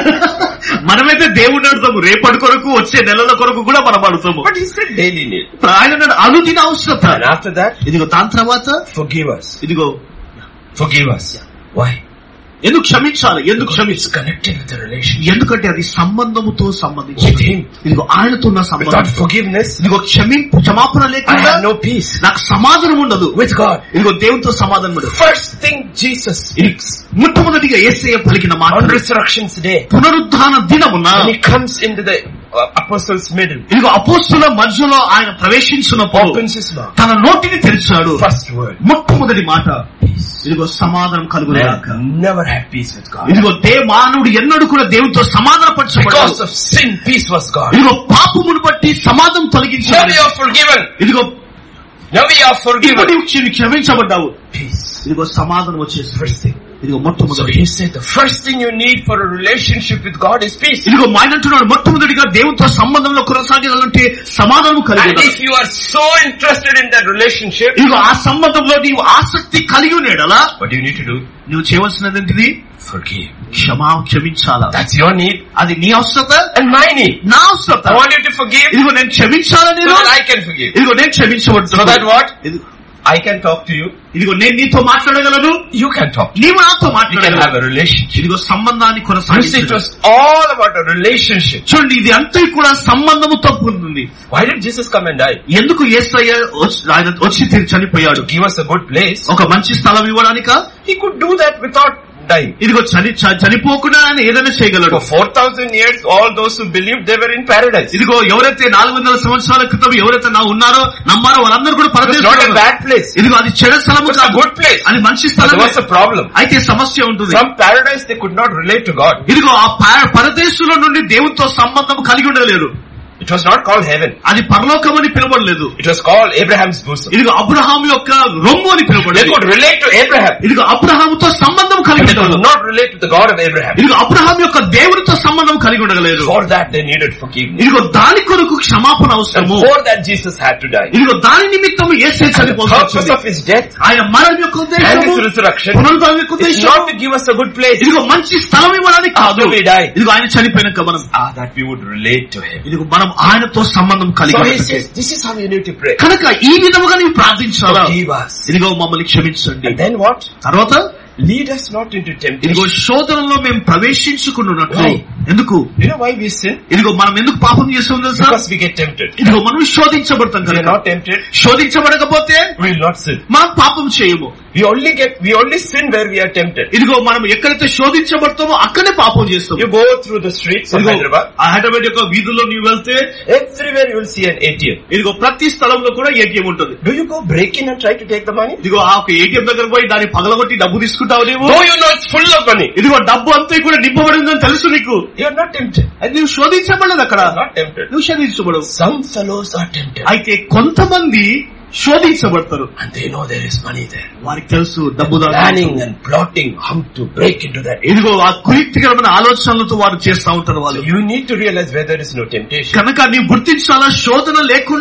మనమైతే దేవుడిని అడుగుతాము రేపటి కొరకు వచ్చే నెలల కొరకు కూడా మనం అడుగుతాము but He said daily need. ఆయన అన్నాడు అనుదిన అవసరత And after that, ఇదిగో దాని తర్వాత forgive us. ఇదిగో Forgive us. Why? ఎందుకు క్షమించాలి ఎందుకు It's క్షమించాలి connected with the relationship. ఎందుకంటే అది సంబంధముతో సంబంధించి With him. ఇదిగో ఆయనతో ఉన్న Without సంబంధం forgiveness, ఇదిగో క్షమింపు క్షమాపణ I లేకుండా have no peace. నాకు సమాధానం ఉండదు With God. ఇదిగో దేవునితో సమాధానం ఉండదు First thing Jesus speaks మొట్టమొదటిగా ఏసయ్య పలికిన మాట on resurrection's day, పునరుద్ధాన దినమున when He comes into the uh, apostles' middle, ఇదిగో అపోస్తుల మధ్యలో ఆయన ప్రవేశించినప్పుడు opens His mouth. తన నోటిని తెరిచాడు First word, మొట్టమొదటి మాట peace. ఇదిగో సమాధానం కలుగుగాక Man never had peace with God. ఇదిగో దే మానవుడు ఎన్నడూ కూడా దేవునితో సమాధాన Because పరచబడ్డాడు of sin, peace was gone. ఇదిగో పాపమును బట్టి సమాధానం Now తొలగించాడు we are forgiven. ఇదిగో Now we are ఇదిగో forgiven. నీవు క్షమి- క్షమించబడ్డావు Peace. ఇదిగో సమాధానం వచ్చేసి First thing. ఇదిగో So మొట్టమొదటి he said the first thing you need for a relationship with God is peace. ఇదిగో మా ఆయన అంటున్నాడు మొట్టమొదటిగా దేవునితో సంబంధంలో కొనసాగాలంటే సమాధానం కలిగి And ఉండాలి. if you are so interested in that relationship, ఇదిగో ఆ సంబంధంలో నీవు ఆసక్తి కలిగి ఉన్నాడలా what do you need to do? నువ్వు చేయవలసినది ఏంటిది Forgive. క్షమా క్షమించాలా That's your need అది నీ అవసరత and my need. నా అవసరత I want you to forgive ఇదిగో నేను క్షమించాలా so నేను that I can forgive. ఇదిగో నేను So that క్షమించబడుతున్నాను what? ఇది- I can talk to you. ఇదిగో నేను నీతో మాట్లాడగలను You can talk. నీవు నాతో We can have మాట్లాడగలవు a relationship. ఇదిగో సంబంధాన్ని You see, it కొనసాగించు was all about a relationship. చూడండి ఇది అంతా కూడా సంబంధముతో కూడుతుంది Why did Jesus come and die? ఎందుకు ఏసయ్య వచ్చి- ఆయన వచ్చి తిరిగి చనిపోయాడు To give us a good place. ఒక మంచి స్థలం ఇవ్వడానిక He could do that without dying. ఇదిగో చని చ- చనిపోకుండా ఆయన ఏదైనా చేయగలడు For 4,000 years, all those who believed, they were in paradise. It ఇదిగో ఎవరైతే నాలుగు వందల సంవత్సరాల క్రితం ఎవరైతే నా ఉన్నారో నమ్మారో వాళ్ళందరూ కూడా was not a పరదేశంలో bad place. ఇదిగో అది చెడు స్థలము It was a కాదు good place. అది మంచి But స్థలం there was a problem. అయితే సమస్య ఉంటుంది From paradise, they could not relate to God. ఇదిగో ఆ ప- పరదేశంలో నుండి దేవునితో సంబంధం కలిగి ఉండలేరు It was not called heaven. అది పరలోకం అని పిలవడలేదు It was called Abraham's bosom. ఇదిగో అబ్రహాం యొక్క రొమ్ము అని They పిలవడలేదు could relate to Abraham. ఇదిగో అబ్రహాముతో సంబంధం కలిగి But they ఉండగలరు could not relate to the God of Abraham. ఇదిగో అబ్రహాం యొక్క దేవునితో సంబంధం కలిగి ఉండగలేదు For that, they needed forgiveness. ఇదిగో దాని కొరకు క్షమాపణ And అవసరము for that, Jesus had to die. ఇదిగో దాని నిమిత్తం ఏసే And the చనిపోవాల్సి purpose వచ్చింది of his death ఆయన మరణం యొక్క and ఉద్దేశము his resurrection పునరుద్ధానం యొక్క is ఉద్దేశం not to give us a good place. ఇదిగో మంచి స్థలం ఇవ్వడానికి కాదు After we die. ఇదిగో ఆయన చనిపోయినాక మనం Ah, that we would relate to him. ఇదిగో మనం ఆయనతో సంబంధం కలిగి So he ఉండటకే. says, this is how you need to pray. కనుక ఈ విధముగా నీవు ప్రార్థించాలా Forgive us. ఇదిగో మమ్మల్ని క్షమించండి And then what? తర్వాత Lead us not into ఇదిగో temptation. శోధనలో మేము ప్రవేశించుకున్నట్లు Why? ఎందుకు You know why we sin? ఇదిగో మనం ఎందుకు పాపం చేస్తాం తెలుసా Because we get tempted. ఇదిగో మనం శోధించబడతాం If we are కనుక not tempted, శోధించబడకపోతే we will not sin. మనం పాపం చేయము We only get, we only sin where we are tempted. ఇదిగో మనం ఎక్కడైతే శోధించబడతామో అక్కడే పాపం చేస్తాం You go through the streets of ఇదిగో Hyderabad, ఆ హైదరాబాద్ యొక్క వీధుల్లో నీవు వెళ్తే everywhere you will see an ATM. ఇదిగో ప్రతి స్థలంలో కూడా ఏటీఎం ఉంటుంది Do you go break in and try to take the money? ఇదిగో ఆ ఒక ఏటీఎం దగ్గర పోయి దాన్ని పగలగొట్టి డబ్బు తీసుకుంటావు నీవు No, you know it's full of money. ఇదిగో డబ్బు అంతా కూడా నింపబడి ఉందని తెలుసు నీకు You are not tempted. అది నువ్వు శోధించబడలేదు అక్కడ You are not tempted. నువ్వు శోధించబడవు Some fellows are tempted. అయితే కొంతమంది శోధించబడతారు And they know there is money there. వారికి తెలుసు డబ్బు దాని Planning and plotting how to break into that. ఇదిగో ఆ కుయుక్తికరమైన ఆలోచనలతో వారు చేస్తా ఉంటారు So వాళ్ళు you need to realize where there is no temptation. కనుక నీవు గుర్తించాలా శోధన లేకుండా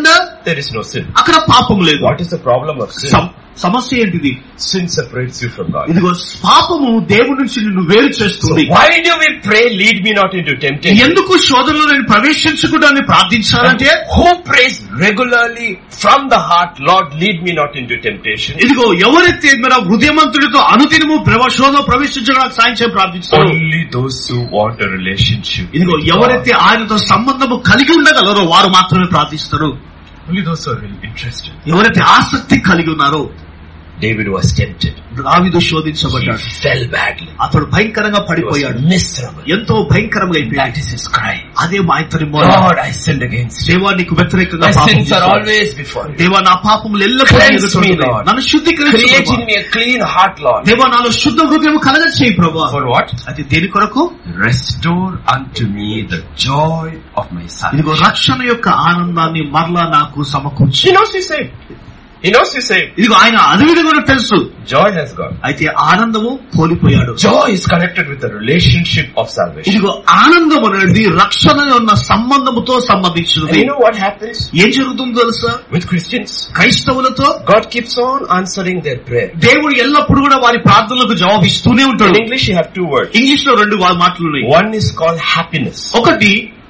there is no sin. అక్కడ పాపం లేదు What is the problem of sin? సమ- సమస్య ఏంటిది Sin separates you from God. ఇదిగో పాపము దేవుడి నుంచి నిన్ను వేరు So చేస్తుంది why do we pray, lead me not into temptation? ఎందుకు శోధనలో నేను ప్రవేశించకుండా ప్రార్థించాలంటే Who prays regularly from the heart, Lord, lead me not into temptation? ఇదిగో ఎవరైతే మన హృదయమంతుడితో అనుదినము ప్రవ- శోధన ప్రవేశించడానికి సాయం చేయ ప్రార్థిస్తారు Only those who want a relationship. ఇదిగో with God. ఎవరైతే ఆయనతో సంబంధము కలిగి ఉండగలరో వారు మాత్రమే ప్రార్థిస్తారు Only those who are really interested. ఎవరైతే ఆసక్తి కలిగి ఉన్నారో David was tempted. David He శోధించబడ్డాడు fell badly. అతడు భయంకరంగా He was పడిపోయాడు miserable. ఎంతో భయంకరంగా That అయిపోయాడు is his cry. అదే మా ఇతని మొర Lord, I sinned against you. దేవా నీకు వ్యతిరేకంగా My పాపం sins are చేశాను. always before you. దేవా నా పాపములు ఎల్లప్పుడూ Cleanse ఎదుట me, ఉంటున్నాయి. Lord. నన్ను శుద్ధీకరించు Create in ప్రభా. me a clean heart, Lord. దేవా నాలో శుద్ధ హృదయం కలగ చేయి ప్రభా For what? అది దేని కొరకు Restore unto me the joy of my ఇదిగో salvation. రక్షణ యొక్క ఆనందాన్ని మరలా నాకు సమకూర్చి He knows he's saved. He knows he's saved. ఇదిగో ఆయన అదే కూడా తెలుసు Joy has gone. అయితే ఆనందము కోల్పోయాడు Joy is connected with the relationship of salvation. ఇదిగో ఆనందం అనేది రక్షణ ఉన్న సంబంధముతో And సంబంధించినది you know what happens ఏం జరుగుతుందో తెలుసా with Christians? క్రైస్తవులతో God keeps on answering their prayer. దేవుడు ఎల్లప్పుడు కూడా వారి ప్రార్థనలకు జవాబు ఇస్తూనే In ఉంటాడు English, you have two words. English లో రెండు వా- మాటలు ఉన్నాయి One is called happiness. ఒకటి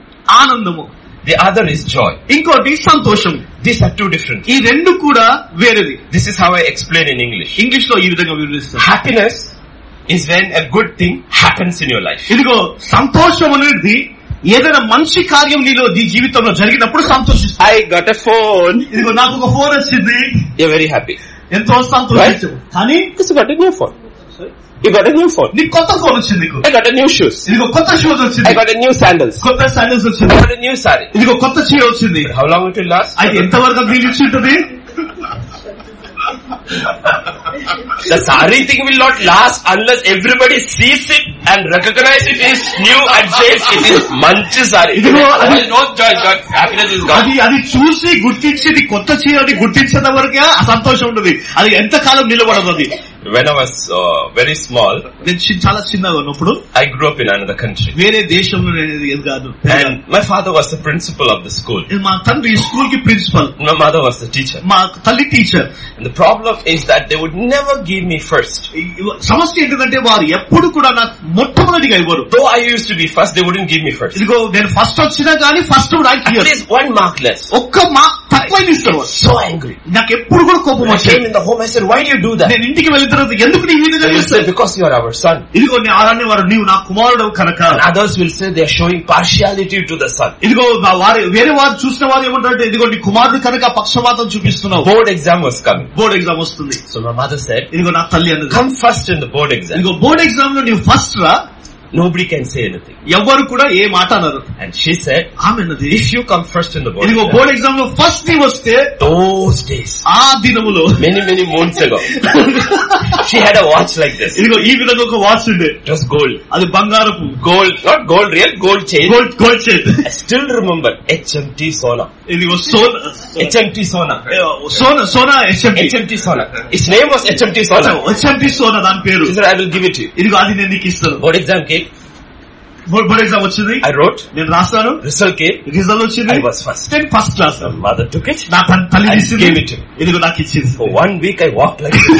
ఆనందము The other is joy. ఇంకోటి సంతోషం These are two different. ఈ రెండు కూడా వేరేది This is how I explain in English. English లో ఈ విధంగా వివరిస్తాను Happiness is when a good thing happens in your life. ఇదిగో సంతోషం అనేది ఏదైనా మంచి కార్యం నీలో నీ జీవితంలో జరిగినప్పుడు సంతోషిస్తావు I got a phone. ఇదిగో నాకు ఒక ఫోన్ వచ్చింది You're very happy. ఎంతో సంతోషించావు కానీ Because you got a new phone. You got a new phone. నీకు కొత్త ఫోన్ వచ్చింది నీకు I got a new shoes. ఇదిగో కొత్త షూస్ I వచ్చింది got a new sandals. కొత్త శాండిల్స్ I వచ్చింది got a new saree. ఇదిగో కొత్త చీర వచ్చింది How long it will last? అయితే ఎంతవరకు అది నిలిచి ఉంటుంది The sari thing will not last unless everybody sees it and recognize it is new and says it is manchi sari. ఇదిగో అది- Otherwise, no joy, God, happiness is gone. అది అది చూసి గుర్తించి ఇది కొత్త చీర అని గుర్తించేంత వరకే ఆ సంతోషం ఉంటుంది అది ఎంత కాలం నిలబడదు అది When I was uh, very small, నేను చి- చాలా చిన్నగా ఉన్నప్పుడు I grew up in another country. వేరే దేశంలో నేను ఎదగాను And my father was the principal of the school. మా తండ్రి స్కూల్ కి principal My mother was the teacher. మా తల్లి teacher And the problem is that they would never give me first. సమస్య ఏంటంటే వారు ఎప్పుడు కూడా నాకు మొట్టమొదటిగా ఇవ్వరు Though I used to be first, they wouldn't give me first. ఇదిగో నేను ఫస్ట్ వచ్చినా కానీ ఫస్ట్ నాకు At ఇవ్వరు. least one mark less. ఒక్క మా తక్కువ ఇస్తారు వారు. So angry. నాకు ఎప్పుడు కూడా కోపం When I వచ్చేది came in the home, I said, why do you do that? నేను ఇంటికి వెళ్ళిన తర్వాత ఎందుకు నీ విధంగా They will say, చేస్తావు? because you are our son. ఇదిగో నీ ఆరాన్ని వారు నీవు నా కుమారుడు కనుక And others will say they are showing partiality to the son. ఇదిగో నా వారి వేరే వారు చూసిన వారు ఏమంటారంటే ఇదిగో నీ కుమారుడు కనుక పక్షపాతం చూపిస్తున్నావు Board exam was coming. Board exam వస్తుంది So my mother said, ఇదిగో నా తల్లి అన్నది come first in the board exam. ఇదిగో బోర్డ్ ఎగ్జామ్ లో నీవు ఫస్ట్ రా Nobody can say anything. ఎవ్వరు కూడా ఏ మాట అనరు And she said, ఆమె అన్నది if you come first in the board ఇదిగో exam, బోర్డ్ ఎగ్జామ్ లో ఫస్ట్ నీ వస్తే those days, ఆ దినములో many, many moons ago, she had a watch like this. ఇదిగో ఈ విధంగా ఒక వాచ్ ఉండే It was gold. అది బంగారపు Gold, not gold, real gold chain. Gold gold చేత్ I still remember HMT Sona. ఇదిగో Sona HMT Sona. Sona Sona HMT HMT Sona. His name was HMT Sona. HMT Sona దాని పేరు He said, I will give it to you. ఇదిగో అది నేను నీకు ఇస్తాను Board exam came. Board board exam వచ్చింది I wrote. నేను రాస్తాను Result came. రిజల్ట్ వచ్చింది I was first. నేను first class My mother took it. నా తల్లి- తల్లి I ఇచ్చింది gave it to him. ఇదిగో నాకు ఇచ్చింది For one week I walked like this.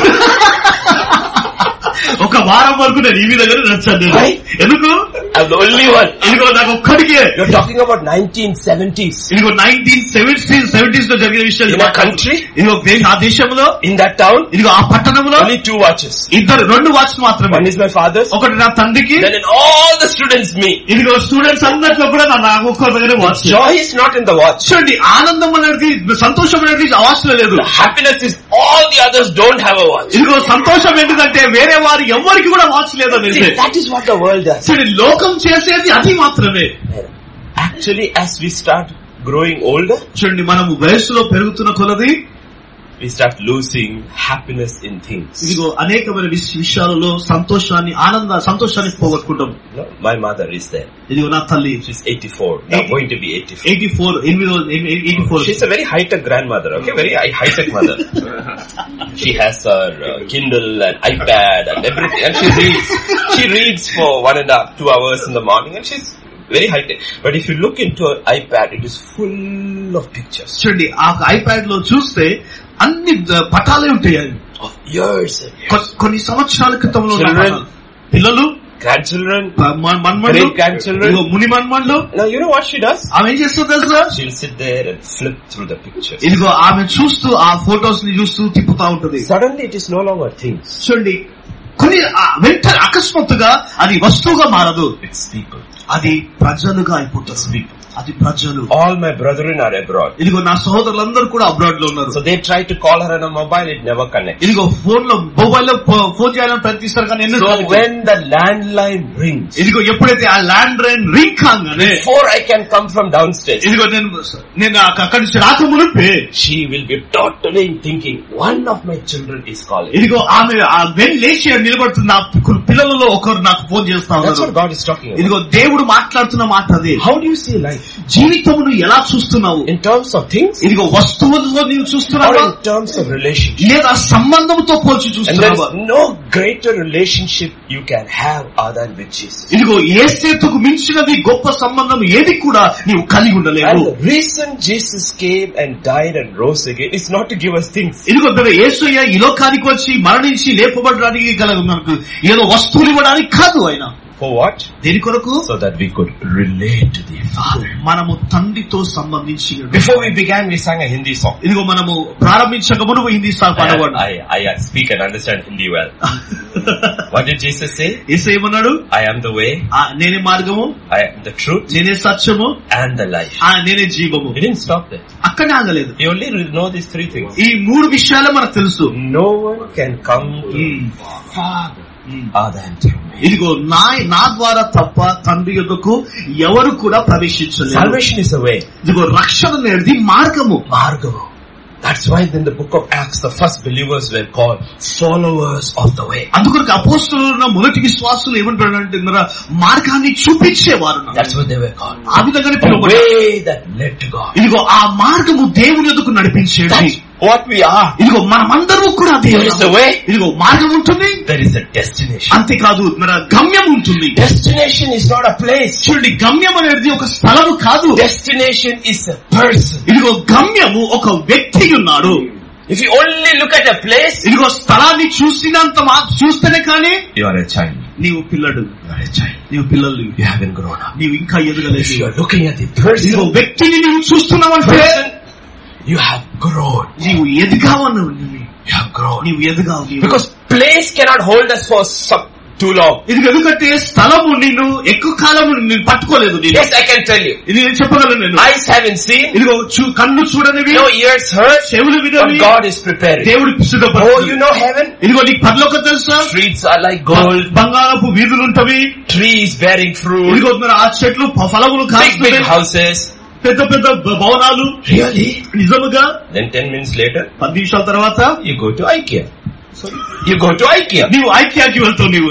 ఒక వారం వరకు నేను ఈ విధంగా నచ్చాను నేను. Why? ఎందుకు I'm the only one. ఇదిగో నాకు ఒక్కడికే You're talking about 1970s. ఇదిగో నైన్టీన్ సెవెంటీన్ సెవెంటీస్ లో జరిగిన విషయాలు In a country, ఇదిగో దే- ఆ దేశంలో in that town, ఇదిగో ఆ పట్టణంలో only two watches. ఇద్దరు రెండు వాచ్ మాత్రమే One is my father's, ఒకటి నా తండ్రికి then in all the students me. ఇదిగో స్టూడెంట్స్ అందరిలో కూడా నా నాకు ఒక్క దగ్గర watch Joy is not in the watch. చూడండి ఆనందం అనేది సంతోషం అనేది ఆ వాచ్ లో లేదు The happiness is all the others don't have a watch. ఇదిగో సంతోషం ఎందుకంటే వేరే వారు ఎవరికి కూడా వాచ్ లేదు అనేది See, that is what the world does. చూడండి లోకం చేసేది అది మాత్రమే Actually, as we start growing older, చూడండి మనము వయస్సులో పెరుగుతున్న కొలది we start losing happiness in things. ఇదిగో అనేకమైన విష- విషయాలలో సంతోషాన్ని ఆనంద సంతోషాన్ని పోగొట్టుకుంటాం You know, my mother is there. ఇదిగో నా తల్లి She's 84, now Eighty- going to be 84. Eighty four ఎనిమిది eighty four She's a very high-tech grandmother, okay? Very high- high-tech mother. she has her uh, Kindle and iPad and everything, and she reads. She reads for one and a half, two hours in the morning, and she's very high-tech. But if you look into her iPad, it is full of pictures చూడండి ఆ iPad లో చూస్తే అన్ని the- పటాలే ఉంటాయి అవి. of years and years. కొ- కొన్ని సంవత్సరాల క్రితంలో ఉన్న Children. పటాలు. పిల్లలు Grandchildren. ప- మ- మన్మన్లు Great grandchildren. ఇదిగో ముని మన్మన్లు Now you know what she does? ఆమె ఏం చేస్తుంది తెలుసా She'll sit there and flip through the pictures. ఇదిగో ఆమె చూస్తూ ఆ ఫోటోస్ ని చూస్తూ తిప్పుతా ఉంటది Suddenly it is no longer things. చూడండి కొన్ని ఆ వెంటనే అకస్మాత్తుగా అది వస్తువుగా మారదు It's people. అది ప్రజలుగా అయిపోతుంది It's people. అది ప్రజలు All my brethren are abroad. ఇదిగో నా సహోదరులందరూ కూడా అబ్రాడ్ లో ఉన్నారు So they try to call her on a mobile, it never connects. ఇదిగో ఫోన్ లో మొబైల్ లో ఫో- ఫోన్ చేయాలని ప్రయత్నిస్తారు కానీ ఎన్నో So సార్లు when the landline rings, ఇదిగో ఎప్పుడైతే ఆ ల్యాండ్ లైన్ రింగ్ కాగానే before I can come from downstairs, ఇదిగో నేను నేను ఆ- అక్కడి నుంచి రాక మునిపే she will be totally thinking, one of my children is calling. ఇదిగో ఆమె ఆ వెన్ లేచి నిలబడుతున్న ఆ పి- పిల్లలలో ఒకరు నాకు ఫోన్ చేస్తా That's ఉన్నారు what God is talking about. ఇదిగో దేవుడు మాట్లాడుతున్న మాట అది How do you see life? జీవితమును ఎలా చూస్తున్నావు In terms of things ఇదిగో వస్తువులతో నీవు or చూస్తున్నావా in terms of relationship? లేదా సంబంధంతో పోల్చి And there చూస్తున్నావా is no greater relationship you can have other than with Jesus. ఇదిగో ఏ సేతుకు మించినది గొప్ప సంబంధం ఏది కూడా నీవు కలిగి ఉండలేవు And the reason Jesus came and died and rose again is not to give us things. ఇదిగో బ్రదర్ యేసయ్య ఈ లోకానికి వచ్చి మరణించి లేపబడడానికి గల మనకు ఏదో వస్తువులు ఇవ్వడానికి కాదు ఆయన For what? దేని కొరకు So that we could relate to the Father. మనము తండ్రితో సంబంధించి Before we began, we sang a Hindi song. ఇదిగో మనము ప్రారంభించక మునుపు హిందీ సార్ I, పాడవాడు I, I speak and understand Hindi well. What did Jesus say? Yesayya ఏమన్నాడు I am the way, ఆ, నేనే మార్గము I am the truth, నేనే సత్యము and the life. ఆ నేనే జీవము He didn't stop there. అక్కడే ఆగలేదు He only know these three things. ఈ మూడు విషయాలే మనకు తెలుసు No one can come to Mm. Father Mm. other than through me. ఇదిగో నా నా ద్వారా తప్ప తండ్రి యొద్దకు ఎవరు కూడా ప్రవేశించలేదు Salvation is a way. ఇదిగో రక్షణ అనేది మార్గము Margavo. That's why in the book of Acts, the first believers were called followers of the way. అందుకొరకు అపోస్తులు ఉన్న మొదటి విశ్వాసులు ఏమంటారంటే ఇందులో మార్గాన్ని చూపించేవారు That's what they were called. ఆ విధంగానే A పిలువబడ్డారు. way that led to God. ఇదిగో ఆ మార్గము దేవుని ఎదుకు నడిపించేది That's what we are. ఇదిగో మనమందరము కూడా There is a way. ఇదిగో మార్గం ఉంటుంది There is a destination. అంతేకాదు మన గమ్యం ఉంటుంది Destination is not a place. చూడండి గమ్యం అనేది ఒక స్థలము కాదు Destination is a person. ఇదిగో గమ్యము ఒక వ్యక్తి ఉన్నాడు If you only look at a place, ఇదిగో స్థలాన్ని చూసినంత మా చూస్తేనే కానీ you are a child. నీవు పిల్లడు You are a child. నీవు పిల్లలు You haven't grown up. నీవు ఇంకా ఎదగలేదు If you are looking at the ఇదిగో person, వ్యక్తిని నీవు చూస్తున్నావంటే person, you have grown. నీవు ఎదిగావన్నావు నీవు You have grown. నీవు ఎదిగావు నీవు. Because place cannot hold us for some, too long. ఇది ఎందుకంటే స్థలము నిన్ను ఎక్కువ కాలము నేను పట్టుకోలేదు నేను Yes, I can tell you. ఇది నేను చెప్పగలను నేను Eyes haven't seen, ఇదిగో చూ- కన్ను చూడనివి no ears heard, చెవులు but వినవి God is preparing. దేవుడు Oh, సిద్ధపడు you know heaven? ఇదిగో నీకు పరలోకం తెలుసా Streets are like gold, బంగారపు వీధులు ఉంటవి trees bearing fruit, ఇదిగో మరి ఆ చెట్లు ఫ- ఫలములు big, big కాస్తున్నాయి houses. పెద్ద పెద్ద భ- భవనాలు Really? నిజముగా Then 10 minutes later, పది నిమిషాల తర్వాత you go to IKEA. You go to IKEA. నీవు ఐక్యాకి వెళ్తావు నీవు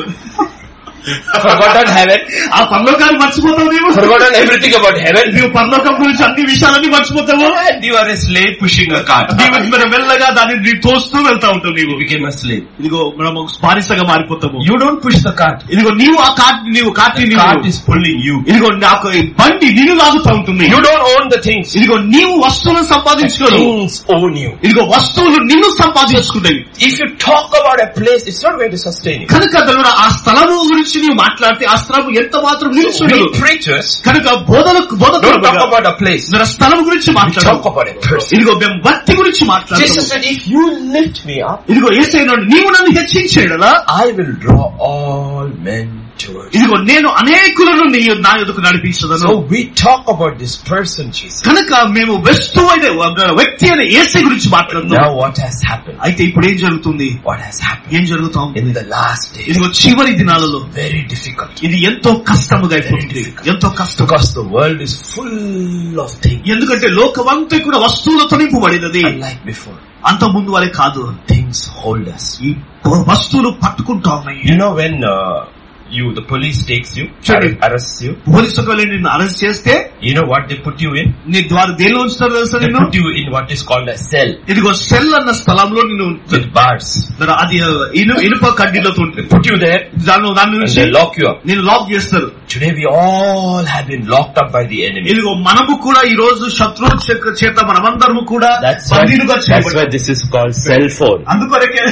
Forgotten heaven, ఆ పరలోకాన్ని మర్చిపోతావు నీవు forgotten everything about heaven. నీవు పరలోకం గురించి అన్ని విషయాలన్నీ మర్చిపోతావు And you are a slave pushing a cart. నీవు మరి మెల్లగా దాన్ని నీ తోస్తూ వెళ్తా ఉంటావు నీవు You became a slave. ఇదిగో మనం ఒక బానిసగా మారిపోతాము You don't push the cart. ఇదిగో నీవు ఆ కార్ట్ నీవు cart Cart is pulling you. ఇదిగో నాకు ఈ బండి నిన్ను లాగుతా ఉంటుంది You don't own the things. ఇదిగో నీవు వస్తువులను సంపాదించుకోరు Things own you. ఇదిగో వస్తువులు నిన్ను సంపాదించుకుంటాయి If you talk about a place, it's not going to sustain you. కనుక దేవుడు ఆ స్థలము గురించి నీవు మాట్లాడితే ఆ స్థలము ఎంత మాత్రం నిలుచుండదు We preachers కనుక బోధలకు don't talk బోధకులు about a place. మన స్థలం గురించి We talk మాట్లాడు about a person. ఇదిగో మేము భక్తి గురించి Jesus మాట్లాడుతాం said, if you lift me up, ఇదిగో ఏసైనాడు నీవు నన్ను హెచ్చించేడలా I will draw all men towards you. ఇదిగో నేను అనేకులను నీ నా ఎదుకు నడిపించదను So we talk about this person, Jesus. కనుక మేము వస్తువు అయిన ఒక వ్యక్తి అయిన ఏసై గురించి మాట్లాడుతున్నాం Now what has happened? అయితే ఇప్పుడు ఏం జరుగుతుంది What has happened? ఏం జరుగుతాం In the last days, ఇదిగో చివరి దినాలలో very difficult. ఇది ఎంతో కష్టముగా అయిపోతుంది ఎంతో కష్టం Because the world is full of things. ఎందుకంటే లోకమంతా కూడా వస్తువులతో నింపబడినది Unlike before. అంత ముందు వరే కాదు Things hold us. ఈ వస్తువులు పట్టుకుంటా ఉన్నాయి You know when uh, you, the police takes you, Sure. arrests you, police ఒకవేళ నిన్ను అరెస్ట్ చేస్తే you know what they put you in? నీ ద్వారా దేనిలో ఉంచుతారు తెలుసా They నిన్ను put you in what is called a cell ఇదిగో సెల్ అన్న స్థలంలో నిన్ను with bars. ఉంచుతారు. అది ఇను ఇనుప కడ్డీలతో They ఉంటుంది put you there దాని దాని and నుంచి they lock you up. నేను లాక్ చేస్తారు Today we all have been locked up by the enemy. ఇదిగో మనము కూడా ఈ రోజు శత్రువు చే- చేత మనమందరము కూడా That's why, బందీలుగా that's చేయబడ్డాము. why this is called cell phone. అందుకొరకే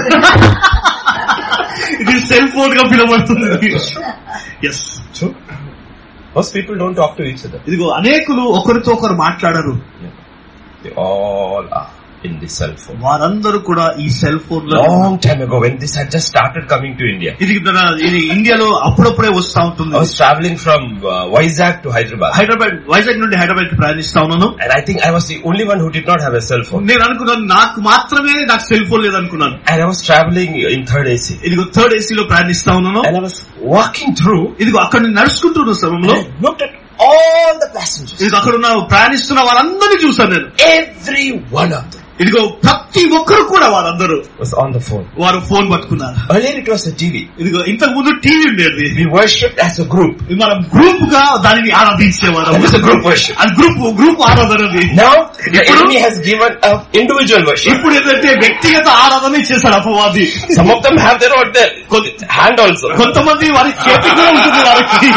ఇది సెల్ ఫోన్ గా పిలువబడుతుంది yes True. Most people don't talk to each other. ఇదిగో అనేకులు ఒకరితో ఒకరు మాట్లాడరు They all are in the cell phone. వారందరూ కూడా ఈ సెల్ ఫోన్ లో Long time ago when this had just started coming to India. ఇది మన- ఇది ఇండియాలో అప్పుడప్పుడే వస్తా ఉంటుంది I was traveling from uh, Vizag to Hyderabad. Hyderabad Vizag నుండి హైదరాబాద్ కి ప్రయాణిస్తా ఉన్నాను And I think I was the only one who did not have a cell phone. నేను అనుకున్నాను నాకు మాత్రమే నాకు సెల్ ఫోన్ లేదనుకున్నాను And I was traveling in third AC. ఇదిగో థర్డ్ ఏసీలో ప్రయాణిస్తా ఉన్నాను And I was walking through ఇదిగో అక్కడ నేను నడుచుకుంటున్న సమయంలో and I looked at all the passengers. ఇదిగో అక్కడ ఉన్న ప్రయాణిస్తున్న వాళ్ళందరినీ చూసాను నేను Every one of them ఇదిగో ప్రతి ఒక్కరు కూడా వాళ్ళందరూ was on the phone. వారు ఫోన్ పట్టుకున్నారు Earlier it was a TV. ఇదిగో ఇంతకు ముందు టీవీ ఉండేది We worshipped as a group. ఇది మనం గ్రూప్ గా దానిని ఆరాధించేవారు That was a group worship. అది గ్రూప్ గ్రూప్ ఆరాధన అది Now the enemy has given a individual worship. ఇప్పుడు ఏంటంటే వ్యక్తిగత ఆరాధన ఇచ్చేసాడు అపవాది Some of them have their own their hand also. కొంతమంది వారి చేతి కూడా ఉంటుంది వారికి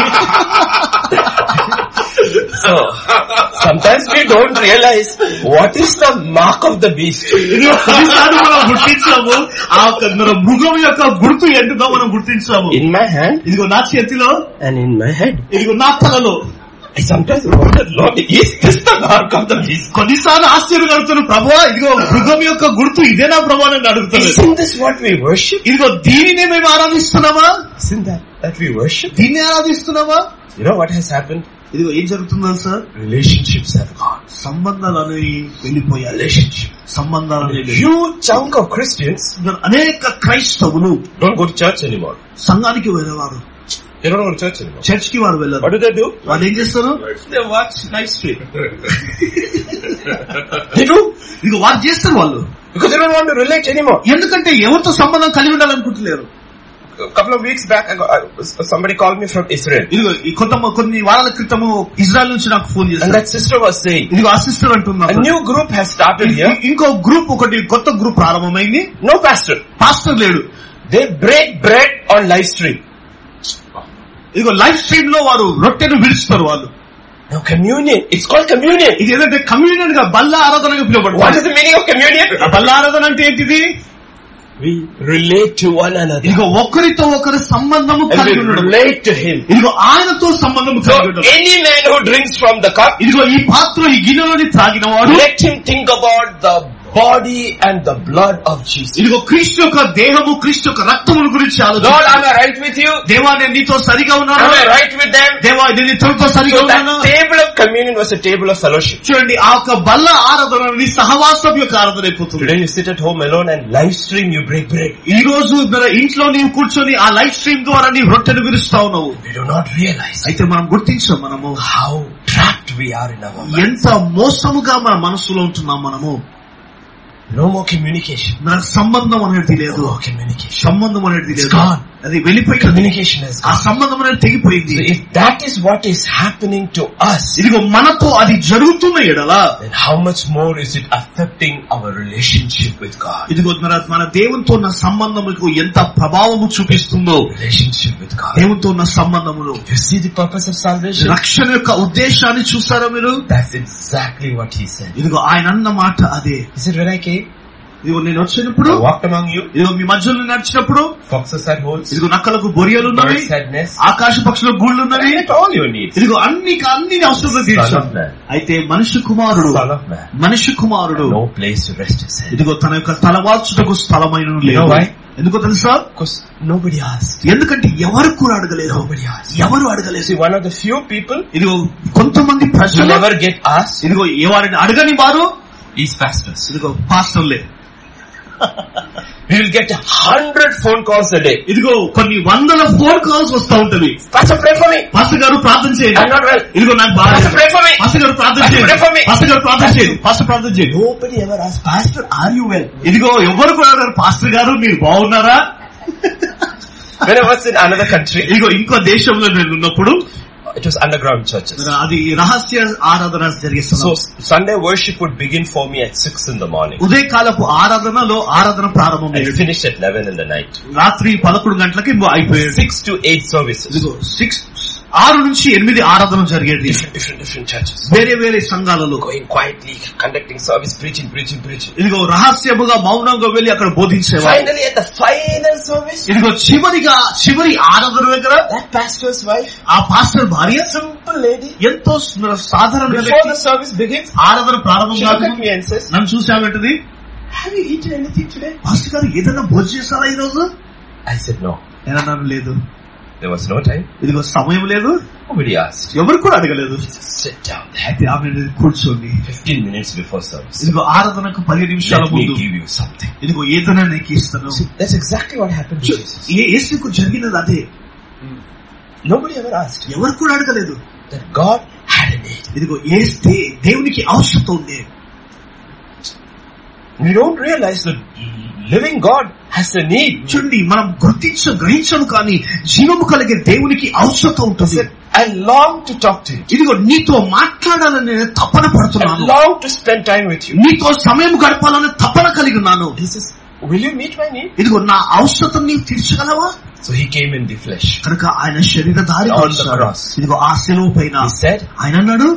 So sometimes we don't realize what is the mark of the beast. ఇదిగో కొన్నిసార్లు మనం గుర్తించాము ఆ యొక్క మన మృగం యొక్క గుర్తు ఏంటిదో మనం గుర్తించాము In my hand ఇదిగో నా చేతిలో and in my head. ఇదిగో నా తలలో I sometimes wonder, Lord, is this the mark of the beast? కొన్నిసార్లు ఆశ్చర్యం అడుగుతాను ప్రభా ఇదిగో మృగం యొక్క గుర్తు ఇదేనా ప్రభా అని అడుగుతాను Isn't this what we worship? ఇదిగో దీనినే మేము ఆరాధిస్తున్నామా Isn't that that we worship? దీన్ని ఆరాధిస్తున్నామా You know what has happened? ఇదిగో ఏం జరుగుతుందా సార్ Relationships have gone. సంబంధాలు అనేవి వెళ్ళిపోయాయి Relationship. సంబంధాలు A అనేవి huge chunk of Christians అనేక క్రైస్తవులు don't go to church anymore. సంఘానికి వెళ్ళేవారు They don't go to church anymore. Church కి వారు What వెళ్ళరు do they do? వాళ్ళు ఏం చేస్తారు They watch live stream. they do ఇదిగో వారు చేస్తారు వాళ్ళు because they don't want to relate anymore. ఎందుకంటే ఎవరితో సంబంధం కలిగి ఉండాలనుకుంటలేరు A couple of weeks back, I got, I, somebody called me from Israel, ఇదిగో ఈ కొంత కొన్ని వారాల క్రితము ఇజ్రాయెల్ నుంచి నాకు ఫోన్ and చేశారు that sister was saying, ఇదిగో అసిస్టర్ అంటున్నా a new group has started here. ఇంకో గ్రూప్ ఒకటి కొత్త గ్రూప్ ప్రారంభమైంది No pastor. పాస్టర్ లేడు They break bread on live stream. ఇదిగో లైవ్ స్ట్రీమ్ లో వారు రొట్టెను విడుస్తారు వాళ్ళు Now communion, it's called communion. ఇది ఏంటంటే కమ్యూనియన్ గా బల్ల ఆరాధనగా What పిలువబడుతుంది is the meaning of communion? ఆ బల్ల ఆరాధన అంటే ఏంటిది We relate to one another. ఇదిగో ఒకరితో ఒకరి సంబంధము And కలిగి we ఉండడం relate to him. ఇదిగో ఆయనతో సంబంధము So కలిగి ఉండడం any man who drinks from the cup, ఇదిగో ఈ పాత్ర ఈ గిన్నెలోని త్రాగిన వాడు let him think about the body and the blood of Jesus. ఇదిగో క్రీస్తు యొక్క దేహము క్రీస్తు యొక్క రక్తముల గురించి Lord, am ఆలోచన I right with you? దేవా నేను నీతో సరిగా Am ఉన్నాను I right with them? దేవా నేను నీతో సరిగా So ఉన్నాను that table of communion was a table of fellowship. చూడండి ఆ యొక్క బల్ల ఆరాధన అనేది సహవాసం యొక్క ఆరాధన అయిపోతుంది Today you sit at home alone and live stream you break bread. ఈ రోజు మన ఇంట్లో నీవు కూర్చొని ఆ లైవ్ స్ట్రీమ్ ద్వారా నీ రొట్టెను విరుస్తా ఉన్నావు We do not realize అయితే మనం గుర్తించాం మనము how trapped we are in our mind. ఎంత మోసముగా మన మనసులో ఉంటున్నాం మనము No more communication. మన సంబంధం అనేది No లేదు more communication. సంబంధం అనేది It's లేదు gone. అది వెళ్ళిపోయింది Communication has ఆ gone. సంబంధం అనేది తెగిపోయింది So if that is what is happening to us, ఇదిగో మనతో అది జరుగుతున్న ఎడలా then how much more is it affecting our relationship with God? ఇదిగో మన మన దేవునితో ఉన్న సంబంధములకు ఎంత ప్రభావము చూపిస్తుందో Relationship with God. దేవునితో ఉన్న సంబంధములు You see the purpose of salvation? రక్షణ యొక్క ఉద్దేశాన్ని చూసారా మీరు That's exactly what he said. ఇదిగో ఆయన అన్న మాట అదే He said, when I came, ఇదిగో నేను వచ్చినప్పుడు I walked among you, ఇదిగో మీ మధ్యలో నడిచినప్పుడు foxes had holes, ఇదిగో నక్కలకు బొరియలు ఉన్నవి birds had nests, ఆకాశ పక్షుల గూళ్ళు and ఉన్నవి I met all your needs. ఇదిగో అన్ని అన్ని అవసరం Son తీర్చాను of man, అయితే మనిషి కుమారుడు son of man, మనిషి కుమారుడు no place to rest his head. ఇదిగో తన యొక్క తలవాల్చుటకు స్థలమైన You know why? ఎందుకో తెలుసా Because nobody asked. ఎందుకంటే ఎవరు కూడా అడగలేదు Nobody asked. ఎవరు See, అడగలేదు one of the few people ఇదిగో కొంతమంది who ప్రజలు never get asked ఇదిగో ఎవరిని అడగని వారు is pastors. ఇదిగో పాస్టర్లే We will get a hundred phone calls a day. ఇదిగో కొన్ని వందల ఫోన్ కాల్స్ వస్తా ఉంటది Pastor, pray for me. Pastor garu ప్రార్థన I'm చేయండి not well. ఇదిగో నాకు బాగా Pastor, pray for me. Pastor garu ప్రార్థన Pastor, చేయండి pray for me. Pastor garu ప్రార్థన చేయండి పాస్టర్ ప్రార్థన చేయండి Nobody ever asked, Pastor, are you well? ఇదిగో ఎవరు కూడా అడగరు, పాస్టర్ గారు మీరు బాగున్నారా When I was in another country, ఇదిగో ఇంకో దేశంలో నేను ఉన్నప్పుడు it was underground churches. అది రహస్య ఆరాధన జరిగే So స్థలం. Sunday worship would begin for me at 6 in the morning ఉదయకాలపు ఆరాధనలో ఆరాధన ప్రారంభం and అయ్యేది. finish at 11 in the night. రాత్రి పదకొండు గంటలకి అయిపోయేది 6 to 8 services. ఇదిగో సిక్స్ ఆరు నుంచి ఎనిమిది ఆరాధన జరిగేది Different, different, different churches. వేరే వేరే సంఘాలలో Going quietly, conducting service, preaching, preaching, preaching. ఇదిగో రహస్యముగా మౌనంగా వెళ్లి అక్కడ బోధించేవారు Finally at the final service, ఇదిగో చివరిగా చివరి ఆరాధన దగ్గర that pastor's wife, ఆ పాస్టర్ భార్య simple lady, ఎంతో సాధారణ before the service begins, ఆరాధన ప్రారంభం she కాదు looked at me and says, నన్ను చూసామంటది have you eaten anything today? Pastor garu ఏదైనా భోజనం చేస్తారా ఈ రోజు I said no. ఏదన్నాను లేదు There was no time. ఇదిగో సమయం లేదు Nobody asked. ఎవరు కూడా అడగలేదు Sit down there. అయితే ఆమె కూర్చోండి 15 minutes before service. ఇదిగో ఆరాధనకు పది నిమిషాల Let me ముందు give you something. ఇదిగో ఏదైనా నీకు ఇస్తాను See, that's exactly what happened to Jesus. ఏ యేసుకు జరిగినది అదే Nobody ever asked ఎవరు కూడా అడగలేదు that God had a need. ఇదిగో ఏ దే- దేవునికి అవసరం ఉంది We don't realize that living God has a need. చూడండి మనం గుర్తించ గ్రహించము కానీ జీవము కలిగే దేవునికి అవసరం He ఉంటుంది said, I long to talk to you. ఇదిగో నీతో మాట్లాడాలని నేను తపన I పడుతున్నాను long to spend time with you. నీతో సమయం గడపాలని తపన కలిగి ఉన్నాను He says, will you meet my need? ఇదిగో నా అవసరం నీవు తీర్చగలవా So he came in the flesh. కనుక ఆయన శరీరధారి On the cross. ఇదిగో ఆ సెలవు పైన He said, ఆయన అన్నాడు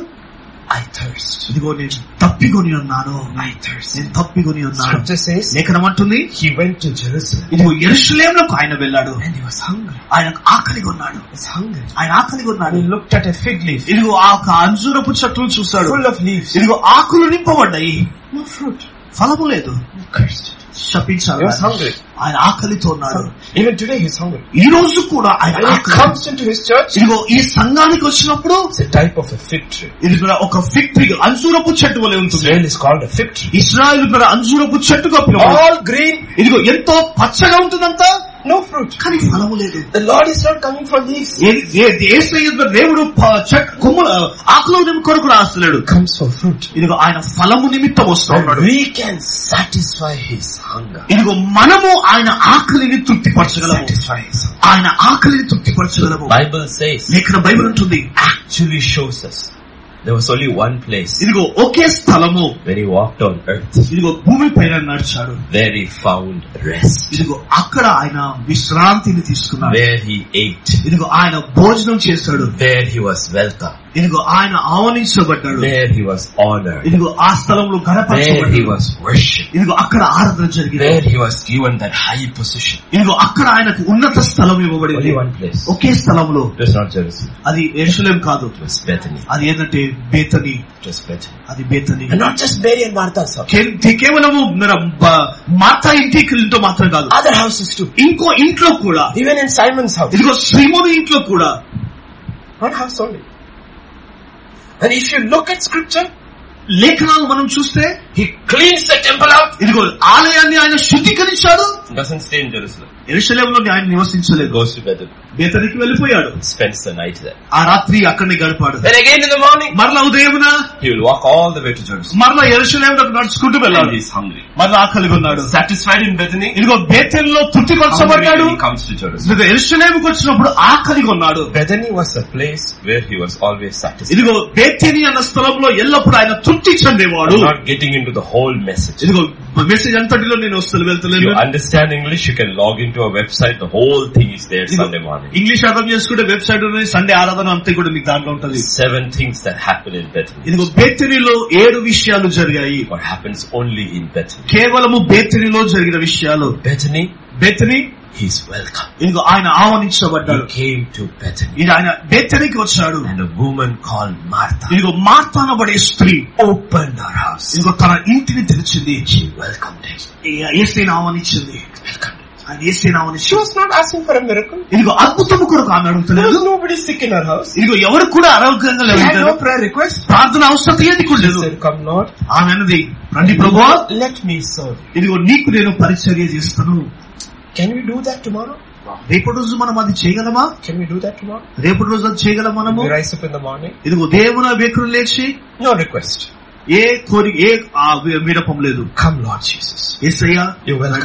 I thirst. ఇదిగో నేను తప్పికొని ఉన్నాను I thirst. నేను తప్పికొని ఉన్నాను Scripture says, లేఖనం అంటుంది he went to Jerusalem ఇదిగో ఎరుషులేములకు ఆయన వెళ్ళాడు and he was hungry. ఆయన ఆకలిగా ఉన్నాడు He was hungry. ఆయన ఆకలిగా ఉన్నాడు And he looked at a fig leaf ఇదిగో ఆ ఒక అంజూరపు చెట్టును చూశాడు full of leaves. ఇదిగో ఆకులు నింపబడ్డాయి No fruit. ఫలము లేదు He cursed it. శపించాడు He was hungry. ఆయన ఆకలితో ఉన్నాడు Even today he's hungry. ఈ రోజు కూడా ఆయన When he ఆకలి comes into his church, ఇదిగో ఈ సంఘానికి వచ్చినప్పుడు it's a type of a fig tree. ఇది కూడా ఒక ఫిగ్ ట్రీ అంజూరపు చెట్టు వలె ఉంటుంది Israel is called a fig tree. Israel కూడా అంజూరపు చెట్టుగా పిలువబడు All green, ఇదిగో ఎంతో పచ్చగా ఉంటుందంతా no fruit. కానీ ఫలము లేదు The Lord is not coming for leaves. ఏ- ఏ- యేసయ్య దేవుడు ప- చెట్టు కొమ్ముల ఆకుల నిమిత్తం కొరకు రాస్తున్నాడు He comes for fruit. ఇదిగో ఆయన ఫలము నిమిత్తం వస్తా And ఉన్నాడు we can satisfy his hunger. ఇదిగో మనము ఆయన ఆకలిని తృప్తిపరచగలము Satisfy his hunger. ఆయన ఆకలిని తృప్తిపరచగలము Bible says, లేఖన బైబిల్ ఉంటుంది actually shows us there was only one place ఇదిగో ఒకే స్థలము when he walked on earth ఇదిగో భూమి పైన నడిచాడు where he found rest, ఇదిగో అక్కడ ఆయన విశ్రాంతిని తీసుకున్నాడు where he ate, ఇదిగో ఆయన భోజనం చేశాడు where he was welcome, ఇదిగో ఆయన ఆహ్వానించబడ్డాడు where he was honored, ఇదిగో ఆ స్థలంలో where he గణపరచబడ్డాడు was worshipped, ఇదిగో అక్కడ ఆరాధన జరిగింది where he was given that high position. ఇదిగో అక్కడ ఆయనకు ఉన్నత స్థలం ఇవ్వబడింది Only one place. ఒకే స్థలంలో It was not Jerusalem. అది ఎరుసలేం కాదు It was Bethany. అది ఏంటంటే బేతని It was Bethany. అది Bethany And not just Mary and Martha's house. కే- కేవలము మన బ- మార్తా ఇంటికి ఇంట్లో మాత్రం కాదు Other houses too. ఇంకో ఇంట్లో కూడా Even in Simon's house. ఇదిగో శ్రీముని ఇంట్లో కూడా One house only. And if you look at scripture, లేఖనాలు మనం చూస్తే he cleans the temple out. ఇదిగో ఆలయాన్ని ఆయన శుద్ధీకరించాడు Doesn't stay in Jerusalem. ఎరుసలేంలో ఆయన నివసించలేదు Goes to Bethany. బేతనికి వెళ్ళిపోయాడు Spends the night there. ఆ రాత్రి అక్కడిని గడిపాడు Then again in the morning, మరలా ఉదయమున he will walk all the way to Jerusalem. మరలా ఎరుసలేంలోకి నడుచుకుంటూ And వెళ్ళాడు he's hungry. మరలా ఆకలిగా ఉన్నాడు Satisfied in Bethany, ఇదిగో బేతెల్లో తృప్తిపరచబడ్డాడు hungry when he comes to Jerusalem. ఇదిగో ఎరుసలేముకి వచ్చినప్పుడు ఆకలిగా ఉన్నాడు Bethany was a place where he was always satisfied. ఇదిగో బేతెని అన్న స్థలంలో ఎల్లప్పుడూ ఆయన తృప్తి చెందేవాడు I'm not getting into the whole message. ఇదిగో మెసేజ్ అంతటిలో నేను వస్తాను If వెళ్తలేను you understand English, you can log into a website. The whole thing is there Sunday morning. English అర్థం చేసుకుంటే వెబ్సైట్ ఉన్నది సండే ఆరాధన అంతే కూడా మీకు దాంట్లో ఉంటది Seven things that happen in Bethany. ఇదిగో బేతెనిలో ఏడు విషయాలు జరిగాయి What happens only in Bethany. కేవలము బేతెనిలో జరిగిన విషయాలు Bethany, బేతని he's welcome. ఇదిగో ఆయన ఆహ్వానించబడ్డాడు He came to Bethany. ఇది ఆయన బేతనికి వచ్చాడు And a woman called Martha ఇదిగో మార్తానబడే స్త్రీ opened her house. ఇదిగో తన ఇంటిని తెరిచింది She welcomed him. ఏసైని ఆహ్వానించింది Welcomed him. ఆయన ఏసైని She ఆహ్వానించింది was not asking for a miracle. ఇదిగో అద్భుతము కొరకు ఆమె There అడుగుతలేదు was nobody sick in her house. ఇదిగో ఎవరు కూడా ఆరోగ్యంగా She had లేదు no prayer request. ప్రార్థన అవసరం ఏది కూడా She లేదు said, come Lord, ఆమె అన్నది రండి ప్రభు let me serve you. ఇదిగో నీకు నేను పరిచర్య చేస్తాను Can we do that tomorrow? రేపటి రోజు మనం అది చేయగలమా Can we do that tomorrow? రేపటి రోజు అది చేయగలం మనము We rise up in the morning. ఇదిగో దేవున వేకులు లేచి No request. ఏ కోరి ఏ ఆ వి- వినపం లేదు Come Lord Jesus. Yesayya You're welcome. రండి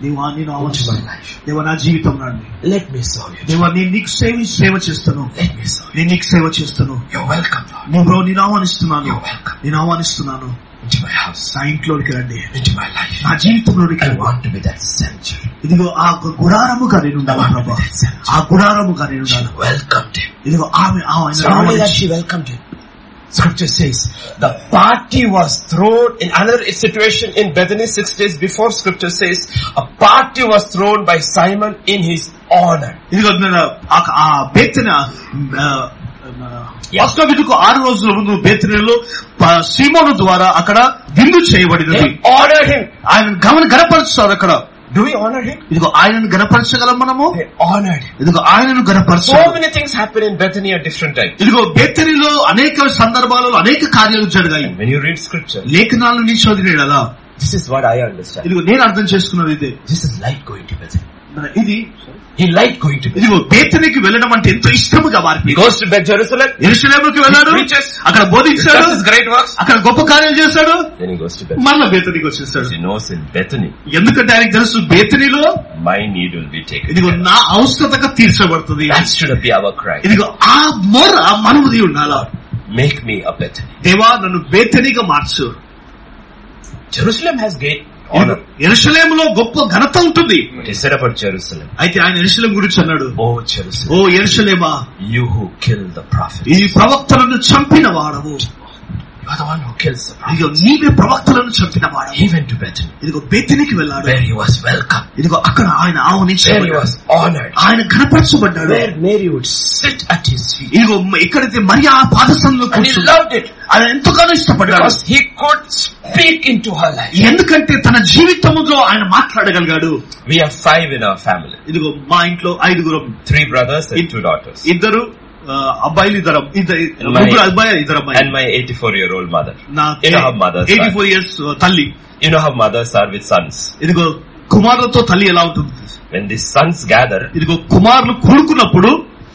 దేవా నేను into ఆవరిస్తాను my life. దేవా నా జీవితం రండి Let me serve you. దేవా నేను నీకు సేవ సేవ చేస్తాను Let me serve you. నేను నీకు సేవ చేస్తాను You're welcome, Lord. నేను బ్రో నేను ఆహ్వానిస్తున్నాను You're welcome నేను ఆహ్వానిస్తున్నాను into my house, నా ఇంట్లోనికి రండి into my life. నా జీవితంలోనికి I రండి want to be that sanctuary. ఇదిగో ఆ గు- గుడారముగా నేను ఉండాలి ప్రభా ఆ గుడారముగా నేను She ఉండాలి welcomed him. ఇదిగో ఆమె ఆ- ఆయన It's not only that ఆహ్వానించి- she welcomed him. Scripture says the party was thrown in another situation in Bethany six days before scripture says a party was thrown by Simon in his honor. ఇదిగో నేను ఆ- ఆ బేతన వాస్తవికు ఆరు రోజుల ముందు బేతనలో సీమోను ద్వారా అక్కడ విందు చేయబడినది They honored him. ఆయన గమని గనపరుస్తారు అక్కడ Do we honor him? ఇదిగో ఆయనను గనపరచగలం మనము They honored him. ఇదిగో ఆయనను So గనపరచాలి many things happen in Bethany at different times. ఇదిగో బేతనిలో అనేక సందర్భాలలో అనేక కార్యాలు జరిగాయి And when you read scripture, లేఖనాలను నీ చదివినాడు this is what I understand. ఇదిగో నేను అర్థం చేసుకున్నది ఇదే This is light going to Bethany. మన ఇది He liked going to Bethany. ఇదిగో బేతనికి వెళ్ళడం అంటే ఎంతో ఇష్టముగా He మారిపోయింది goes to Beth Jerusalem, ఎరుసలేముకి వెళ్ళాడు He preaches. అక్కడ బోధించాడు does his great works, అక్కడ గొప్ప కార్యాలు చేశాడు then he goes to Bethany. మరలా బేతనికి వచ్చేసాడు He knows in Bethany, ఎందుకంటే ఆయనకు తెలుసు బేతనిలో my need will be taken. ఇదిగో care of. నా అవసరతగా తీర్చబడుతుంది That should be our cry. ఇదిగో ఆ మొర మనముది ఉండాలా Make me a Bethany. దేవా నన్ను బేతనిగా మార్చు Jerusalem has great honor. ఎరుసలేములో గొప్ప ఘనత ఉంటుంది But he said about Jerusalem, అయితే ఆయన ఎరుసలేం గురించి అన్నాడు Oh oh Jerusalem, ఎరుసలేమా you who killed the prophets. ఈ ప్రవక్తలను చంపిన వాడవు You are the one who kills the ఇదిగో prophets. నీవే ప్రవక్తలను చంపిన వాడవు He went to Bethany, ఇదిగో బేతనికి వెళ్ళాడు where he was welcome, ఇదిగో అక్కడ ఆయన where he ఆహ్వానించబడ్డాడు was honored, ఆయన ఘనపరచబడ్డాడు where Mary would sit at his feet. ఇదిగో ఎక్కడైతే మరి ఆ పాదసంలో And he కూర్చుంది loved it ఆయన ఎంతగానో ఇష్టపడ్డాడు because he could speak into her life. ఎందుకంటే తన జీవితములో ఆయన మాట్లాడగలిగాడు We have five in our family. ఇదిగో మా ఇంట్లో ఐదుగురం Three brothers and two daughters. ఇద్దరు ఆ, అబ్బాయిలు ఇద్దరు ఇద్దరు My- ముగ్గురు అబ్బాయి ఇద్దరు అమ్మాయి And my 84 year old mother. నా You know how mothers eighty are. Four years తల్లి You know how mothers are with sons. ఇదిగో కుమారులతో తల్లి ఎలా ఉంటుంది When these sons gather, ఇదిగో కుమారులు కూడుకున్నప్పుడు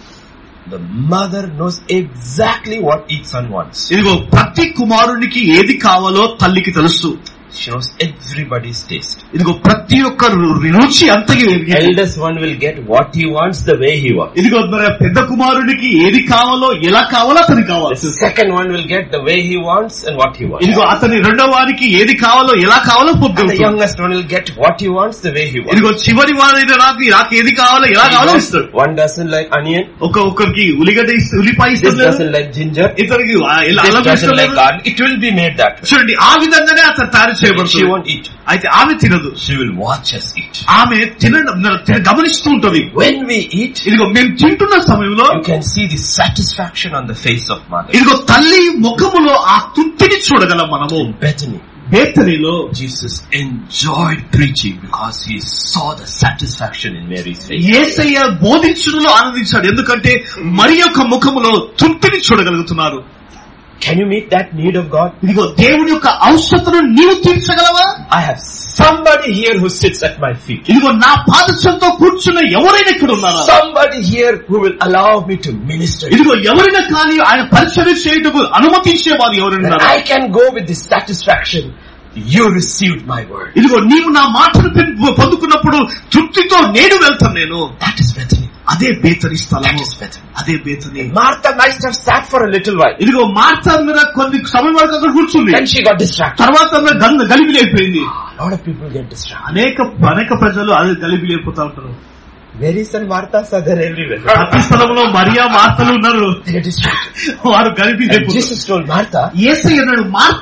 the mother knows exactly what each son wants. ఇదిగో ప్రతి కుమారునికి ఏది కావాలో తల్లికి తెలుసు She knows everybody's taste. ఇదిగో ప్రతి ఒక్క రు- రుచి అంతకి Eldest one will get what he wants the way he wants. ఇదిగో మరి పెద్ద కుమారునికి ఏది కావాలో ఎలా కావాలో అతని కావాలి The second one will get the way he wants and what he wants. ఇదిగో అతని రెండో వారికి ఏది కావాలో ఎలా కావాలో And the పొద్దు youngest one will get what he wants the way he wants. ఇదిగో చివరి వారైన నాకు నాకు ఏది కావాలో ఎలా కావాలో ఇస్తాడు One doesn't like onion, ఒక ఒక్కరికి ఉల్లిగడ్డ ఇస్తే ఉల్లిపాయ this ఇష్టం లేదు doesn't like ginger, ఇతనికి ఆ ఎలా this అల్లం doesn't ఇష్టం like లేదు garlic. It will be made that way. చూడండి ఆ విధంగానే అతను తయారు She చేయబడుతుంది won't eat. అయితే ఆమె తినదు She will watch us eat. ఆమె తినడం తిన- గమనిస్తూ ఉంటది When we eat, ఇదిగో మేము తింటున్న సమయంలో you can see the satisfaction on the face of mother. ఇదిగో తల్లి ముఖములో ఆ తృప్తిని చూడగలం మనము Bethany, బేతనిలో Jesus enjoyed preaching because he saw the satisfaction in Mary's face. ఏసయ్య బోధించుడులో ఆనందించాడు ఎందుకంటే మరి యొక్క ముఖములో తృప్తిని చూడగలుగుతున్నారు Can you meet that need of God? ఇదిగో దేవుని యొక్క అవసరతను నీవు తీర్చగలవా I have somebody here who sits at my feet. ఇదిగో నా పాదశంతో కూర్చున్న ఎవరైనా ఇక్కడ ఉన్నారా Somebody here who will allow me to minister. ఇదిగో ఎవరైనా కానీ ఆయన పరిచయం చేయటకు అనుమతించే వారు ఎవరైనా And ఉన్నారా I can go with this satisfaction. You received my word. ఇదిగో నీవు నా మాటను పెన్- పొందుకున్నప్పుడు తృప్తితో నేను వెళ్తాను నేను That is Bethany. అదే బేతని That స్థలము is Bethany. అదే Bethany Martha might have sat for a little while. ఇదిగో మార్త మీద కొన్ని సమయం వరకు అక్కడ కూర్చుంది Then she got distracted. తర్వాత ఆమె గంద గలిబిలి అయిపోయింది A lot of people get distracted. అనేక అనేక ప్రజలు అదే గలిబిలి అయిపోతా ఉంటారు Marys and Marthas are there everywhere. ప్రతి స్థలంలో మరియా మార్తలు ఉన్నారు They get distracted. వారు గలిబిలి And అయిపోతారు Jesus told Martha, ఏసై అన్నాడు Martha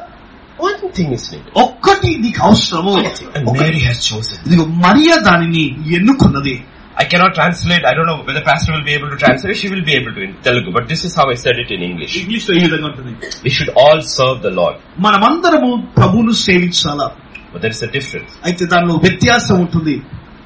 one thing is needed. ఒక్కటి నీకు అవసరము And Mary has chosen. ఇదిగో మరియా దానిని ఎన్నుకున్నది I cannot translate. I don't know whether Pastor will be able to translate. She will be able to in Telugu. But this is how I said it in English. English లో ఈ విధంగా ఉంటుంది We should all serve the Lord. మనమందరము ప్రభువును సేవించాలా But there is a difference. అయితే దానిలో వ్యత్యాసం ఉంటుంది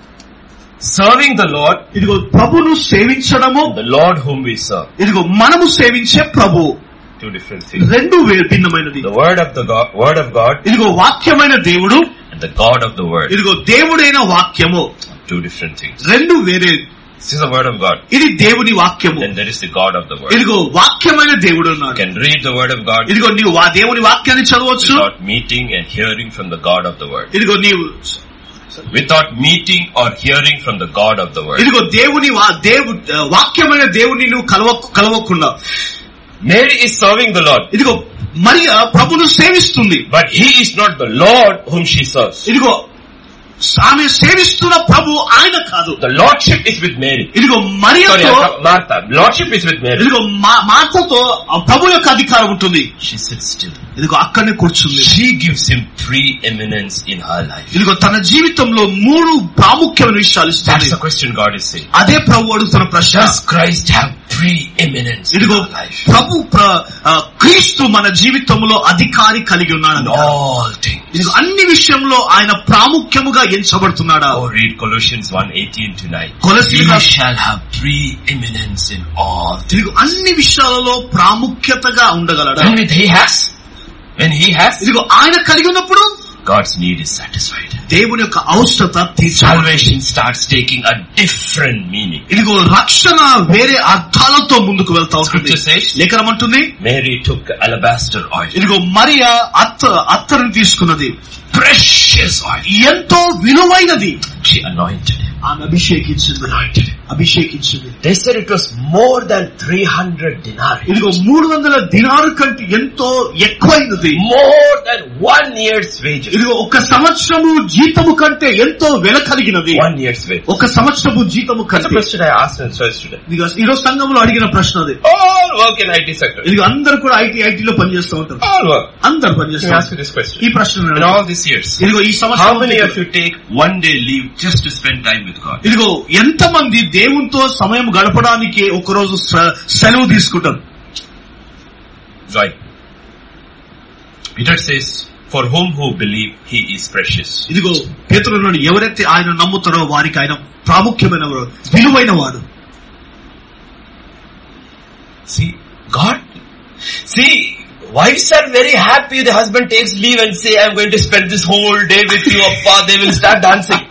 Serving the Lord, ఇదిగో ప్రభును సేవించడము the Lord whom we serve. ఇదిగో మనము సేవించే ప్రభు Two different things. రెండు వే- భిన్నమైనది The word of the God, word of God ఇదిగో వాక్యమైన దేవుడు and the God of the word. ఇదిగో దేవుడైన వాక్యము Two different things. రెండు వేరే This is the word of God. ఇది దేవుని వాక్యము Then there is the God of the word. ఇదిగో వాక్యమైన దేవుడు You ఉన్నాడు can read the word of God ఇదిగో నీవు ఆ దేవుని వాక్యాన్ని చదవచ్చు without meeting and hearing from the God of the word. ఇదిగో నీవు without meeting or hearing from the God of the world. ఇదిగో దేవుని వా- దేవు వాక్యమైన దేవుని నువ్వు కలవ కలవకుండా Mary is serving the Lord, ఇదిగో మరియ ప్రభును సేవిస్తుంది but he is not the Lord whom she serves. ఇదిగో ఆమె సేవిస్తున్న ప్రభు ఆయన కాదు The Lordship is with Mary. ఇదిగో Sorry, మరియతో I'm not- Martha. Lordship is with Mary. ఇదిగో మా- మాటతో ఆ ప్రభు యొక్క అధికారం ఉంటుంది She sits still. ఇదిగో అక్కడనే కూర్చుంది She gives him preeminence in her life. ఇదిగో తన జీవితంలో మూడు ప్రాముఖ్యమైన విషయాలు That's ఇస్తాడు the question God is saying. అదే ప్రభు అడుగుతున్న ప్రశ్న Does Christ have preeminence in ఇదిగో our life? ప్రభు ప్ర- ఆ, క్రీస్తు మన జీవితంలో అధికారి కలిగి In ఉన్నాడు all things. ఇదిగో అన్ని విషయంలో ఆయన ప్రాముఖ్యముగా ఎంచబడుతున్నాడా Oh, read Colossians 1, 18 to 9. కొలసీల He shall have preeminence in all things. ఇదిగో అన్ని విషయాలలో ప్రాముఖ్యతగా ఉండగలడా When he has, when he has, ఇదిగో ఆయన కలిగి ఉన్నప్పుడు God's need is satisfied. దేవుని యొక్క అవసరత తీర్చాలి Salvation starts taking a different meaning. ఇదిగో రక్షణ వేరే అర్థాలతో ముందుకు వెళ్తా ఉంటుంది Scripture says, లేఖనం అంటుంది Mary took alabaster oil, ఇదిగో మరియా అత్త అత్తరుని తీసుకున్నది precious oil. ఎంతో విలువైనది She anointed him. ఆమె అభిషేకించింది Anointed him. అభిషేకించింది They said it was more than 300 denarii. ఇదిగో మూడు వందల దినారు కంటే ఎంతో ఎక్కువైనది More than one year's wages. ఇదిగో ఒక సంవత్సరము జీతము కంటే ఎంతో వెల కలిగినది One year's wages. ఒక సంవత్సరము జీతము That's the కంటే question I asked in church today. ఇదిగో ఈరోజు సంఘంలో అడిగిన ప్రశ్న అది All work in IT sector. ఇదిగో అందరు కూడా ఐటీ ఐటీలో పనిచేస్తూ ఉంటారు All work. అందరు Let me పనిచేస్తూ ask you ఉంటారు. this question. ఈ ప్రశ్న In all these years, ఇదిగో ఈ how సంవత్సరం many of you take one day leave just to spend time with God? ఇదిగో ఎంతమంది దేవునితో సమయం గడపడానికి ఒకరోజు స- సెలవు తీసుకుంటారు Right. Peter says, for whom who believe, he is precious. ఇదిగో పేతురున్నాడు ఎవరైతే ఆయన నమ్ముతారో వారికి ఆయన ప్రాముఖ్యమైన వాడు, విలువైన వాడు See, God, see, wives are very happy the husband takes leave and say, I'm going to spend this whole day with you, Appa, they will start dancing.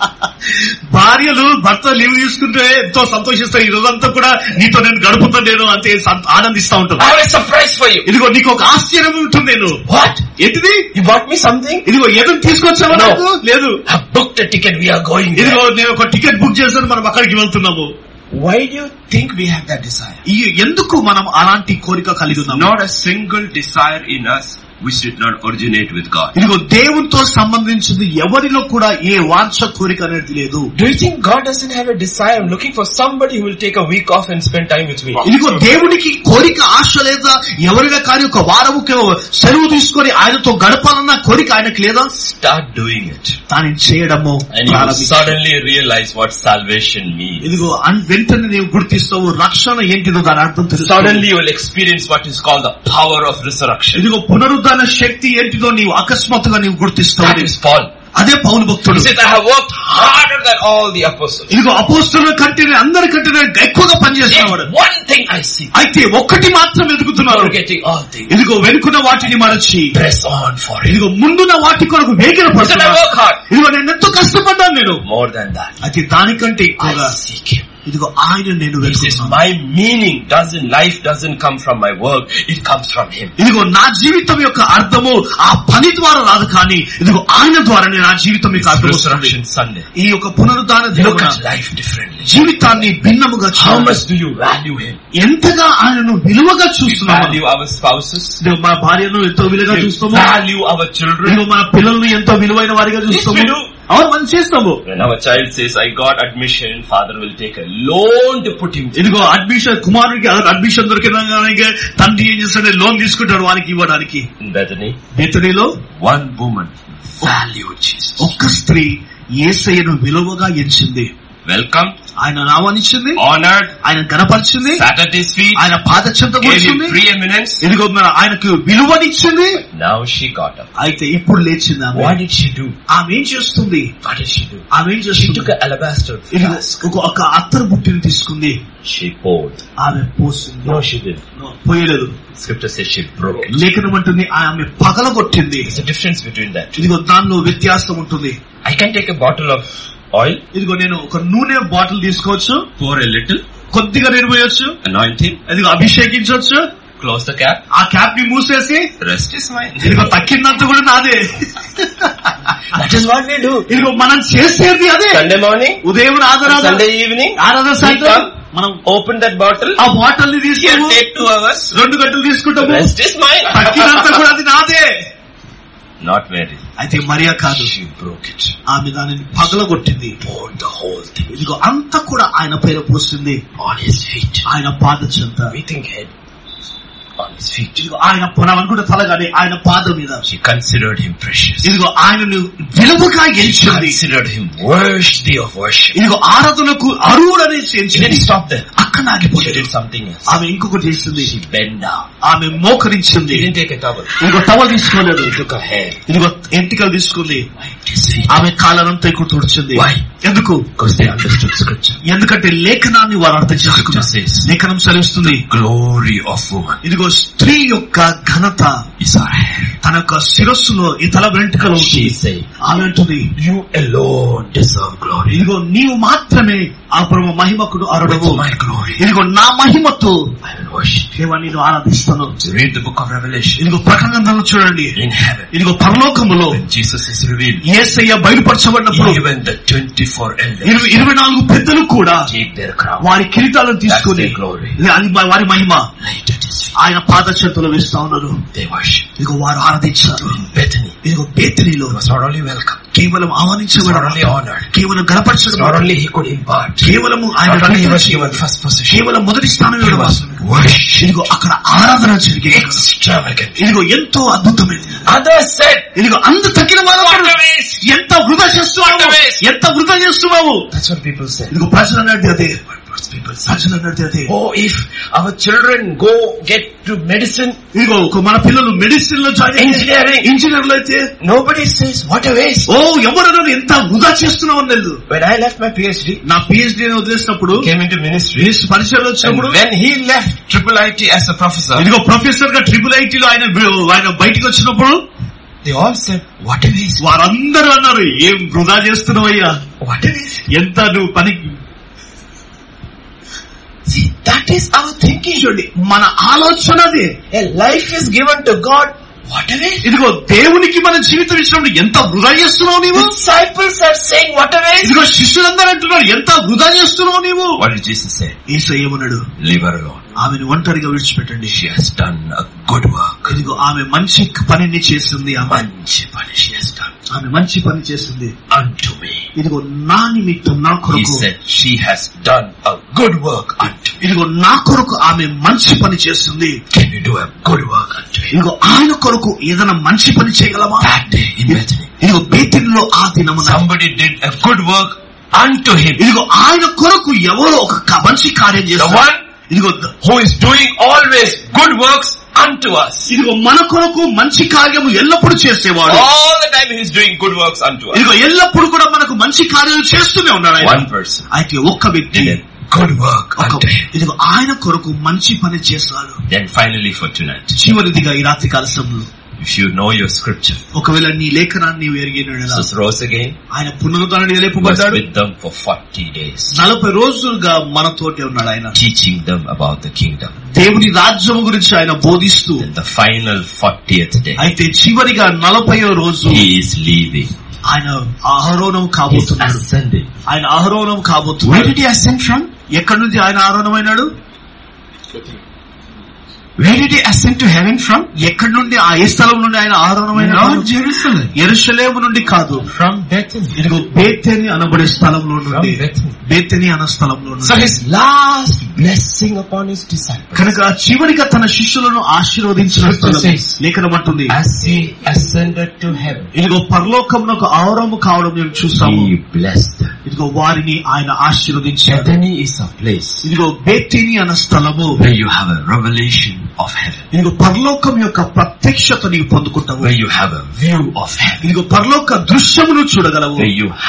భార్యలు భర్త లీవ్ తీసుకుంటే ఎంతో సంతోషిస్తారు ఈ రోజంతా కూడా నీతో నేను గడుపుతా నేను అంతే సంత- ఆనందిస్తా ఉంటాను I have a surprise for you. ఇదిగో నీకు ఒక ఆశ్చర్యం ఉంటుంది నేను What? ఏంటిది You bought me something? ఇదిగో ఏదో తీసుకొచ్చావా No. నాకు లేదు I booked a ticket, we are going there. ఇదిగో నేను ఒక టికెట్ బుక్ చేశాను మనం అక్కడికి వెళ్తున్నాము Why do you think we have that desire? ఈ ఎందుకు మనం అలాంటి కోరిక కలిగి ఉన్నాము Not a single desire in us which did not originate with God. ఇదిగో దేవునితో సంబంధించింది ఎవరిలో కూడా ఏ వాంఛ కోరిక అనేది లేదు Do you think God doesn't have a desire? I'm looking for somebody who will take a week off and spend time with me. ఇదిగో దేవునికి కోరిక ఆశ లేదా ఎవరిగా కానీ ఒక వారముకి సెలవు తీసుకొని ఆయనతో గడపాలన్న కోరిక ఆయనకు లేదా Start doing it. దాన్ని చేయడము And you will ప్రారంభించు. suddenly realize what salvation means. ఇదిగో అన్- వెంటనే నీవు గుర్తిస్తావు రక్షణ ఏంటిదో దాని అర్థం తెలుసు Suddenly you will experience what is called the power of resurrection. ఇదిగో పునరుద్ధరణ శక్తి ఏంటిదో నీవు అకస్మాత్తుగా నీవు గుర్తిస్తావు That is Paul. అదే పౌలు He భక్తుడు says, I have worked harder than all the apostles. ఇదిగో అపోస్తుల కంటే అందరికంటే నేను ఎక్కువగా పనిచేస్తున్నాడు Yet one thing I see, అయితే ఒక్కటి మాత్రం ఎదుగుతున్నారు forgetting all things. ఇదిగో వెనుకున్న వాటిని మరచి Press on for it. ఇదిగో ముందున్న వాటి కొరకు వేగిన He said, I పడుతున్నారు work hard. ఇదిగో నేను ఎంతో కష్టపడ్డాను నేను More than that, అయితే దానికంటే ఎక్కువగా I seek Him. ఇదిగో ఆయన నేను He says, వెతుకుతున్నాను my meaning doesn't, life doesn't come from my work, it comes from Him. ఇదిగో నా జీవితం యొక్క అర్థము ఆ పని ద్వారా రాదు కానీ ఇదిగో ఆయన ద్వారానే నా జీవితం యొక్క అర్థం వస్తుంది Resurrection Sunday. ఈ యొక్క పునరుద్ధాన Look దినమున at life differently. జీవితాన్ని భిన్నముగా How చూడాలి. much do you value Him? ఎంతగా ఆయనను విలువగా We చూస్తున్నాము value our spouses. ఇదిగో మన భార్యను ఎంతో విలువగా We చూస్తాము value our children. ఇదిగో మన పిల్లల్ని ఎంతో విలువైన వారిగా చూస్తాము we do. అవును మనం చేస్తాము When our child says, I got admission, father will take a loan to put him through. ఇదిగో అడ్మిషన్ కుమారుడికి అడ్మిషన్ దొరికిన తండ్రి ఏం చేస్తాడు లోన్ తీసుకుంటాడు వానికి ఇవ్వడానికి In Bethany, బెతనీలో one woman valued Jesus. ఒక్క స్త్రీ ఏసయ్యను విలువగా ఎంచింది Welcomed, ఆయన నామానిచ్చింది honored, ఆయన గణపరిచింది sat at his feet, ఆయన పాదచెంత gave him కూర్చుంది preeminence. ఇదిగో మన ఆయనకు విలువనిచ్చింది Now she got up. అయితే ఇప్పుడు లేచింది ఆమె What did she do? ఆమె ఏం చేస్తుంది What did she do? ఆమె ఏం She చేస్తుంది took an alabaster ఇదిగో flask. ఒక ఒక అత్తరు బుట్టిని తీసుకుంది She poured. ఆమె పోసింది No, she didn't. No, పోయలేదు Scripture says she broke it. లేఖనం అంటుంది ఆమె పగలగొట్టింది There's a difference between that. ఇదిగో దానిలో వ్యత్యాసం ఉంటుంది I can take a bottle of oil, ఇదిగో నేను ఒక నూనె బాటిల్ తీసుకోవచ్చు pour a little, కొద్దిగా నేను పోయొచ్చు anoint him, ఇదిగో అభిషేకించవచ్చు close the cap. ఆ క్యాప్ ని మూసేసి The rest is mine. ఇదిగో తక్కినంత కూడా నాదే that is what we do. ఇదిగో మనం చేసేది అదే Sunday morning, ఉదయం ఆదరాధన Sunday evening, ఆరాధన we సాయంత్రం come, మనం open that bottle, ఆ బాటల్ ని here తీసుకుంటాము take two hours, రెండు గంటలు the తీసుకుంటాము rest is mine. తక్కినంత కూడా అది నాదే Not Mary. అయితే మరియా కాదు She broke it. ఆమె దానిని పగలగొట్టింది Poured the whole thing ఇదిగో అంతా కూడా ఆయన పైన పోస్తుంది on his feet. ఆయన పాద చెంత We think head on his feet. ఇదిగో ఆయన మనం అనుకుంటే తలగానే ఆయన పాదం మీద She considered him precious. ఇదిగో ఆయనను విలువగా She ఎంచింది considered him worthy of worship. ఇదిగో ఆరాధనకు అరువుడని She ఎంచింది didn't stop there. అక్కడ She ఆగిపోయింది did something else. ఆమె ఇంకొకటి చేసింది She bent down. ఆమె మోకరించింది She didn't take a towel. ఇదిగో టవల్ తీసుకోలేదు She took her hair. ఇదిగో ఎంటికలు తీసుకుంది Wiped his feet. ఆమె కాళ్ళనంతా ఇక్కడ తుడిచింది Why? ఎందుకు Because they understood scripture. ఎందుకంటే లేఖనాన్ని వారు అర్థం Scripture చేసుకున్నారు says, లేఖనం సెలవిస్తుంది glory of woman ఇదిగో స్త్రీ యొక్క ఘనత is her hair. తన యొక్క శిరస్సులో ఈ తల వెంట్రుకలు ఉంటుంది She said, ఆమె అంటుంది you alone deserve glory. ఇదిగో నీవు మాత్రమే ఆ ప్రభు మహిమకుడు అరుడవు With my glory, ఇదిగో నా మహిమతో I will worship దేవా నేను ఆరాధిస్తాను you. Read the book of Revelation. ఇదిగో ప్రకటనలో చూడండి In heaven, ఇదిగో పరలోకములో when Jesus is revealed, Yesayya బయలుపరచబడినప్పుడు even the 24 elders ఇరవై ఇరవై నాలుగు పెద్దలు కూడా take their crown, వారి కిరీటాలను తీసుకొని That's their glory. ఇది అది వారి మహిమ laid at his feet. ఆయన పాద చెంతలు వేస్తా ఉన్నారు They worship. ఇదిగో వారు ఆరాధించారు In Bethany, ఇదిగో బేతనీలో he was not only welcome, కేవలం he was not ఆహ్వానించబడాలి only honored, కేవలం not గణపరచడం only he could impart, కేవలము ఆయన not only he was గణపరిచి, given first position, కేవలం మొదటి స్థానం he ఇవ్వడం was మాత్రమే. worshipped ఇదిగో అక్కడ ఆరాధన జరిగింది extravagant. ఇదిగో ఎంతో అద్భుతమైనది Others said, ఇదిగో అంత తగ్గిన వాళ్ళు what a waste. ఎంత వృధా చేస్తున్నావు What a waste. ఎంత వృధా చేస్తున్నావు That's what people said. ఇదిగో ప్రజలు అన్నట్టు అదే What people said. ప్రజలు అన్నట్టు అదే Oh, if our children go get to medicine, ఇదిగో ఒక మన పిల్లలు మెడిసిన్ లో జాయిన్ Engineering. ఇంజనీర్లు అయితే nobody says, what a waste. ఓ ఎవరు ఎంత వృధా చేస్తున్నావు అని లేదు When I left my PhD, నా పిహెచ్డి వదిలేసినప్పుడు came into ministry, పరిచయం and వచ్చినప్పుడు when he left Triple IT as a professor, ఇదిగో ప్రొఫెసర్ గా ట్రిపుల్ ఐటీలో ఆయన ఆయన బయటికి వచ్చినప్పుడు they all said, what a waste. వారందరూ అన్నారు ఏం వృధా చేస్తున్నావయ్యా What a waste. ఎంత నువ్వు పని See, that is our thinking. చూడండి మన ఆలోచన అదే A life is given to God. What a waste. ఇదిగో దేవునికి మన జీవితం ఇచ్చినప్పుడు ఎంత వృధా చేస్తున్నావు నీవు Disciples are saying, what a waste. ఇదిగో శిష్యులందరూ అంటున్నారు ఎంత వృధా చేస్తున్నావు నీవు What did Jesus say? ఈసో ఏమన్నాడు Leave her alone. ఆమెను ఒంటరిగా విడిచిపెట్టండి She has done a good work. ఇదిగో ఆమె మంచి పనిని చేస్తుంది ఆమె Manchi pani she has done ఆమె మంచి పని చేస్తుంది unto me. ఇదిగో నా నిమిత్తం నా He కొరకు said, she has done a good work unto me. ఇదిగో నా కొరకు ఆమె మంచి పని చేస్తుంది Can you do a good work unto me? ఇదిగో ఆయన కొరకు ఏదైనా మంచి పని చేయగలమా That day in Bethany, ఇదిగో బేతిలో ఆ దినమున somebody did a good work unto him. ఇదిగో ఆయన కొరకు ఎవరో ఒక క- మంచి కార్యం The చేస్తారు one ఇదిగో ద- who is doing always good works unto us. ఇదిగో మన కొరకు మంచి కార్యము ఎల్లప్పుడూ చేసేవాడు All the time he is doing good works unto us. ఇదిగో ఎల్లప్పుడు కూడా మనకు మంచి కార్యాలు చేస్తూనే ఉన్నాడు ఆయన One person అయితే ఒక్క వ్యక్తి did a good work ఒక unto him. ఇదిగో ఆయన కొరకు మంచి పని చేస్తాడు Then finally for tonight, చివరిదిగా ఈ రాత్రి కాల సమయంలో if you know your scripture, ఒకవేళ నీ లేఖనాన్ని నీవు ఎరిగిన యెడల, Jesus rose again, ఆయన పునరుద్ధాన్ని was లేపబడ్డాడు with them for 40 days, నలభై రోజులుగా మనతోటి ఉన్నాడు ఆయన teaching them about the kingdom. దేవుని రాజ్యము గురించి ఆయన బోధిస్తూ Then the final 40th day, అయితే చివరిగా నలభైవ రోజు he is leaving. ఆయన ఆహరోణం He's కాబోతున్నాడు ascending. ఆయన ఆహరోణం Where కాబోతున్నాడు did he ascend from? ఎక్కడి నుంచి ఆయన ఆరోహణమైనాడు Where did he ascend to heaven from? ఎక్కడి నుండి ఆ ఏ స్థలం నుండి ఆయన ఆరోహణమైనాడు Not Jerusalem. ఎరుషలేము నుండి కాదు From Bethany. ఇదిగో బేతెని అనబడే స్థలంలో From నుండి Bethany. బేతెని అన్న స్థలంలో So నుండి his last blessing upon his disciples. కనుక చివరిగా తన శిష్యులను ఆశీర్వదించిన స్థలం Says- లేఖనం అంటుంది As he ascended to heaven, ఇదిగో పరలోకమునకు ఆవరము కావడం మేము చూస్తాము he blessed them. ఇదిగో వారిని ఆయన ఆశీర్వదించాడు Bethany is a place ఇదిగో బేతిని అన్న స్థలము where you have a revelation of heaven, ఇదిగో పరలోకం యొక్క ప్రత్యక్షత నీవు పొందుకుంటావు where you have a view of heaven, ఇదిగో పరలోక దృశ్యమును చూడగలవు where you have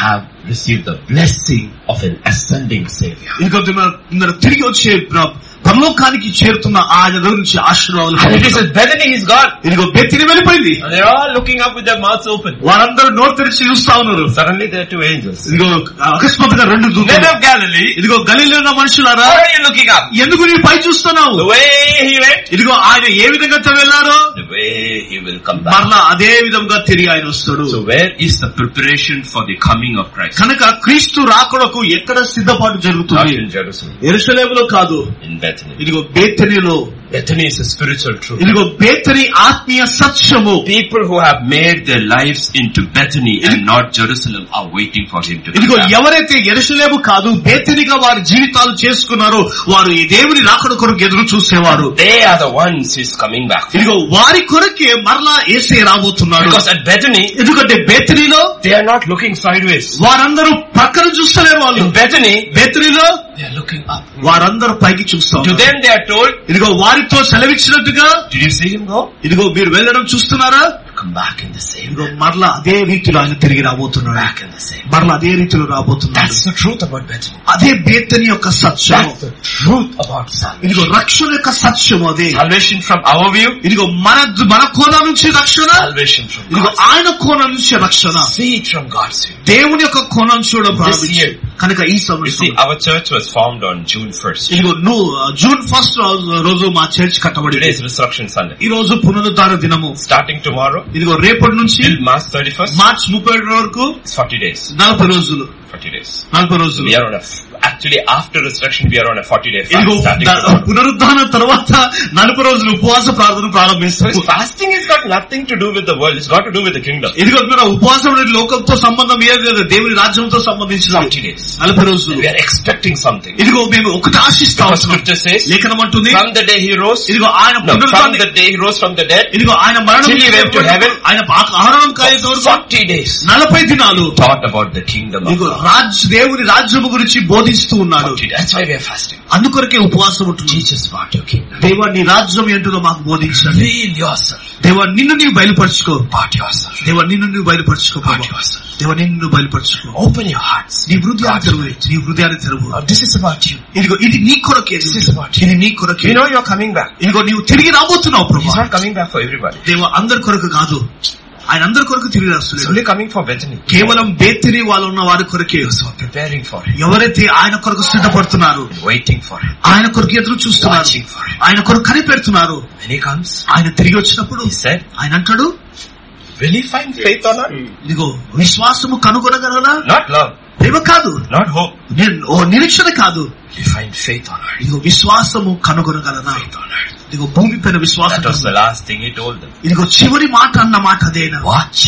receive the blessing of an ascending Savior. ఇదిగో మన- మన తిరిగి వచ్చే ప్ర- పరలోకానికి చేరుతున్న ఆయన దగ్గర నుంచి ఆశీర్వాదాలు And it is పొందుతాం. at Bethany he's gone. ఇదిగో బెత్తిని వెళ్ళిపోయింది And they're all looking up with their mouths open. వారందరూ నోరు తెరిచి చూస్తా ఉన్నారు Suddenly there are two angels. ఇదిగో అకస్మాత్తుగా రెండు Men దూతలు. of Galilee, ఇదిగో గలీలో ఉన్న మనుషులారా why are you looking up? ఎందుకు నీ పై చూస్తున్నావు The way he went, ఇదిగో ఆయన ఏ విధంగా వెళ్ళారో the way he will come back. మరలా అదే విధంగా తిరిగి ఆయన వస్తాడు So where is the preparation for the coming of Christ? కనుక క్రీస్తు రాకడకు ఎక్కడ సిద్ధపాటు Not జరుగుతుంది in Jerusalem, ఎరుసలేములో కాదు in Bethany. ఇదిగో బేతనిలో Bethany is a spiritual truth. ఇదిగో బేతని ఆత్మీయ సత్యము People who have made their lives into Bethany and not Jerusalem are waiting for him to come ఇదిగో back. ఎవరైతే ఎరుసలేము కాదు బేతనిగా వారి జీవితాలు చేసుకున్నారో వారు ఈ దేవుని రాకడ కొరకు ఎదురు చూసేవారు They are the ones who's coming back. ఇదిగో వారి కొరకే మరలా ఏసే రాబోతున్నాడు Because at Bethany, ఎందుకంటే బేతనిలో they are not looking sideways. వారందరూ పక్కన చూస్తలేరు వాళ్ళు In Bethany, బేతనిలో they are looking up. వారందరూ పైకి చూస్తాం To them they are told, ఇదిగో వారితో సెలవిచ్చినట్టుగా did you see him go? ఇదిగో మీరు వెళ్ళడం చూస్తున్నారా Come back in the same ఇదిగో మరలా అదే రీతిలో ఆయన తిరిగి రాబోతున్నాడు Back in the same మరలా అదే రీతిలో రాబోతున్నాడు That's the truth about Bethany. అదే బేతని యొక్క సత్యం That's the truth about salvation. ఇదిగో రక్షణ యొక్క సత్యం అదే Salvation from our view, ఇదిగో మన మన కోణం నుంచి రక్షణ salvation from ఇదిగో God's ఆయన కోణం నుంచి రక్షణ view. See it from God's view. దేవుని యొక్క కోణం చూడడం ప్రారంభించి year. కనుక ఈ You see, సంవత్సరం our church was formed on June 1st. ఇదిగో నువ్వు జూన్ ఫస్ట్ రోజు మా చర్చ్ కట్టబడి Today is Resurrection Sunday. ఈ రోజు పునరుద్ధార దినము Starting tomorrow ఇదిగో రేపటి నుంచి till March 31st, మార్చ్ ముప్పై వరకు it's 40 days. నలభై రోజులు 40 days. నలభై రోజులు We are on a, actually after resurrection we are on a 40 day ఇదిగో fast starting ద- tomorrow. పునరుద్ధానం తర్వాత నలభై రోజులు ఉపవాస ప్రార్థన So ప్రారంభిస్తాం this fasting has got nothing to do with the world, it's got to do with the kingdom. ఇదిగో మీరు ఉపవాసం అనేది లోకంతో సంబంధం ఏది లేదు దేవుని రాజ్యంతో సంబంధించిన 40 days. నలభై రోజులు We are expecting something. ఇదిగో మేము ఒకటి ఆశిస్తా Because ఉంటున్నాం scripture says, లేఖనం అంటుంది from the day he rose, ఇదిగో ఆయన no, from పునరుద్ధాన్ని the day he rose from the dead, ఇదిగో ఆయన మరణం Till he went to heaven. ఆయన ఆహరణం కాయేంత వరకు 40 days, నలభై దినాలు taught about the kingdom of ఇదిగో God. రాజ్ దేవుని రాజ్యము గురించి బోధిస్తూ ఉన్నాడు 40 days. That's why we are fasting. అందుకొరకే ఉపవాసం ఉంటుంది Teach us about your kingdom. దేవా నీ రాజ్యం ఏంటో మాకు బోధించండి Reveal yourself. దేవా నిన్ను నీవు బయలుపరచుకో About yourself. దేవా నిన్ను నువ్వు బయలుపరచుకో About ప్రభా. yourself. దేవా నిన్ను నువ్వు బయలుపరచుకో Open your hearts. నీ హృదయాన్ని God's తెరువు way. నీ హృదయాన్ని తెరువు Oh, This is about you. ఇదిగో ఇది నీ కొరకే This is about you. ఇది నీ కొరకే You know you're coming back. ఇదిగో నీవు తిరిగి రాబోతున్నావు He's ప్రభా not coming back for everybody. దేవ అందరి కొరకు కాదు ఆయన అందరి కొరకు తిరిగి He's రాస్తున్నాడు only coming for Bethany. కేవలం బేతిరి వాళ్ళు ఉన్న వారి కొరకే Those who are preparing for him, ఎవరైతే ఆయన కొరకు సిద్ధపడుతున్నారు waiting for him, ఆయన కొరకు ఎదురు చూస్తున్నారు watching for him. ఆయన కొరకు కనిపెడుతున్నారు When he comes, ఆయన తిరిగి వచ్చినప్పుడు he said, ఆయన అంటాడు will he find faith or not? ఇదిగో విశ్వాసము కనుగొనగలరా Not love, ప్రేమ కాదు not hope. నేను- ఓ నిరీక్షణ కాదు Will he find faith on earth? ఇదిగో విశ్వాసము కనుగొనగలరా Faith on earth. ఇదిగో భూమి పైన విశ్వాసం That was the last thing he told them. ఇదిగో చివరి మాట అన్న మాట అదేనా Watch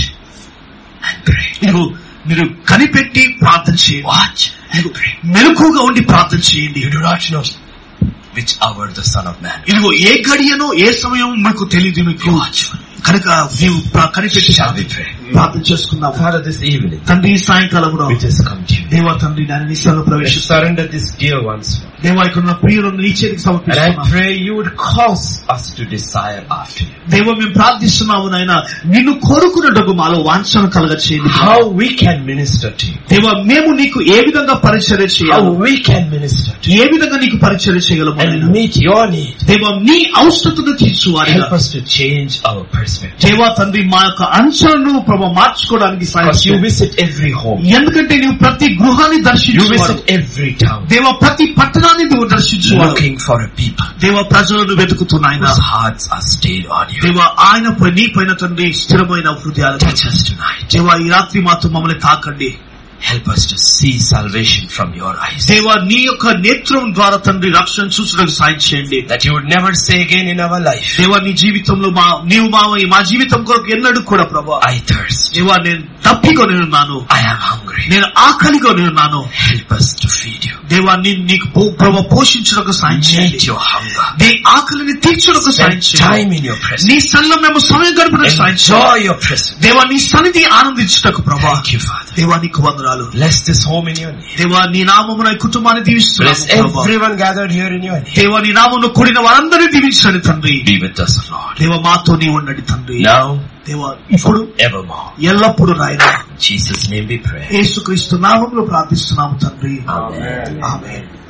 and pray. ఇదిగో మీరు కనిపెట్టి ప్రార్థన చేయండి Watch and pray. మెలకుగా ఉండి ప్రార్థన చేయండి You do not know which hour the Son of Man. ఇదిగో ఏ గడియనో ఏ సమయం మీకు తెలియదు మీకు కనుక నీవు ప్ర- కనిపెట్టి Shall we pray? ప్రార్థన చేసుకుందాం Father, this evening, తండ్రి ఈ సాయంకాలంలో we just come to you. దేవా తండ్రి నేను నీ సేవలో We ప్రవేశిస్తాను surrender this dear ones. Lord. దేవా ఇక్కడ ఉన్న ప్రియులను నీ చేతికి And I సమర్పిస్తున్నాను pray you would cause us to desire after you. దేవ మేము ప్రార్థిస్తున్నాము నాయన నిన్ను కోరుకున్నట్టుకు మాలో వాంఛన కలగ చేయండి How we can minister to you. దేవ మేము నీకు ఏ విధంగా పరిచర్య How చేయాలి we can minister to you. ఏ విధంగా నీకు పరిచర్య చేయగలము And నాయన? meet your need. దేవ నీ అవసరతను తీర్చువారిగా Help us to change our perspective. దేవా తండ్రి మా యొక్క అంశాలను ప్రభావ మార్చుకోవడానికి సాయం Because you చేయండి. visit every home. ఎందుకంటే నీవు ప్రతి గృహాన్ని You దర్శించువాడు visit every town. దేవ ప్రతి పట్టణాన్ని నువ్వు దర్శించువాడు Looking for a people దేవ ప్రజలను వెతుకుతున్నాయన whose hearts are stayed on you. దేవ ఆయన పై- నీ పైన తండ్రి స్థిరమైన హృదయాలు Touch us tonight. దేవ ఈ రాత్రి మాతో మమ్మల్ని తాకండి Help us to see salvation from your eyes. దేవ నీ యొక్క నేత్రం ద్వారా తండ్రి రక్షణ చూసడానికి సాయం చేయండి That you would never say again in our life, దేవ నీ జీవితంలో మా నీవు మా మా జీవితం కొరకు ఎన్నడూ కూడా ప్రభా I thirst. దేవా నేను తప్పికొని ఉన్నాను I am hungry. నేను ఆకలిగా ఉన్నాను Help us to feed you. దేవా నీ నీకు పో- ప్రభా పోషించడానికి సాయం Meet చేయండి your hunger. నీ ఆకలిని తీర్చడానికి సాయం Spend చేయండి time in your presence. నీ సన్నిలో మేము సమయం గడపడానికి సాయం Enjoy చేయండి your presence. దేవా నీ సన్నిధి ఆనందించుటకు ప్రభా Thank you, Father. దేవా నీకు వందనాలు స్తోత్రాలు Bless this home in your name. దేవా నీ నామమున ఈ కుటుంబాన్ని Bless దీవిస్తున్నాము ప్రభా. everyone gathered here in your name. దేవా నీ నామమును కూడిన వారందరినీ దీవించండి తండ్రి Be with us, Lord. దేవ మాతో నీ ఉండండి తండ్రి Now, దేవా ఇప్పుడు evermore. ఎల్లప్పుడు నాయన In Jesus' name we pray. యేసుక్రీస్తు నామంలో ప్రార్థిస్తున్నాము తండ్రి Amen. ఆమె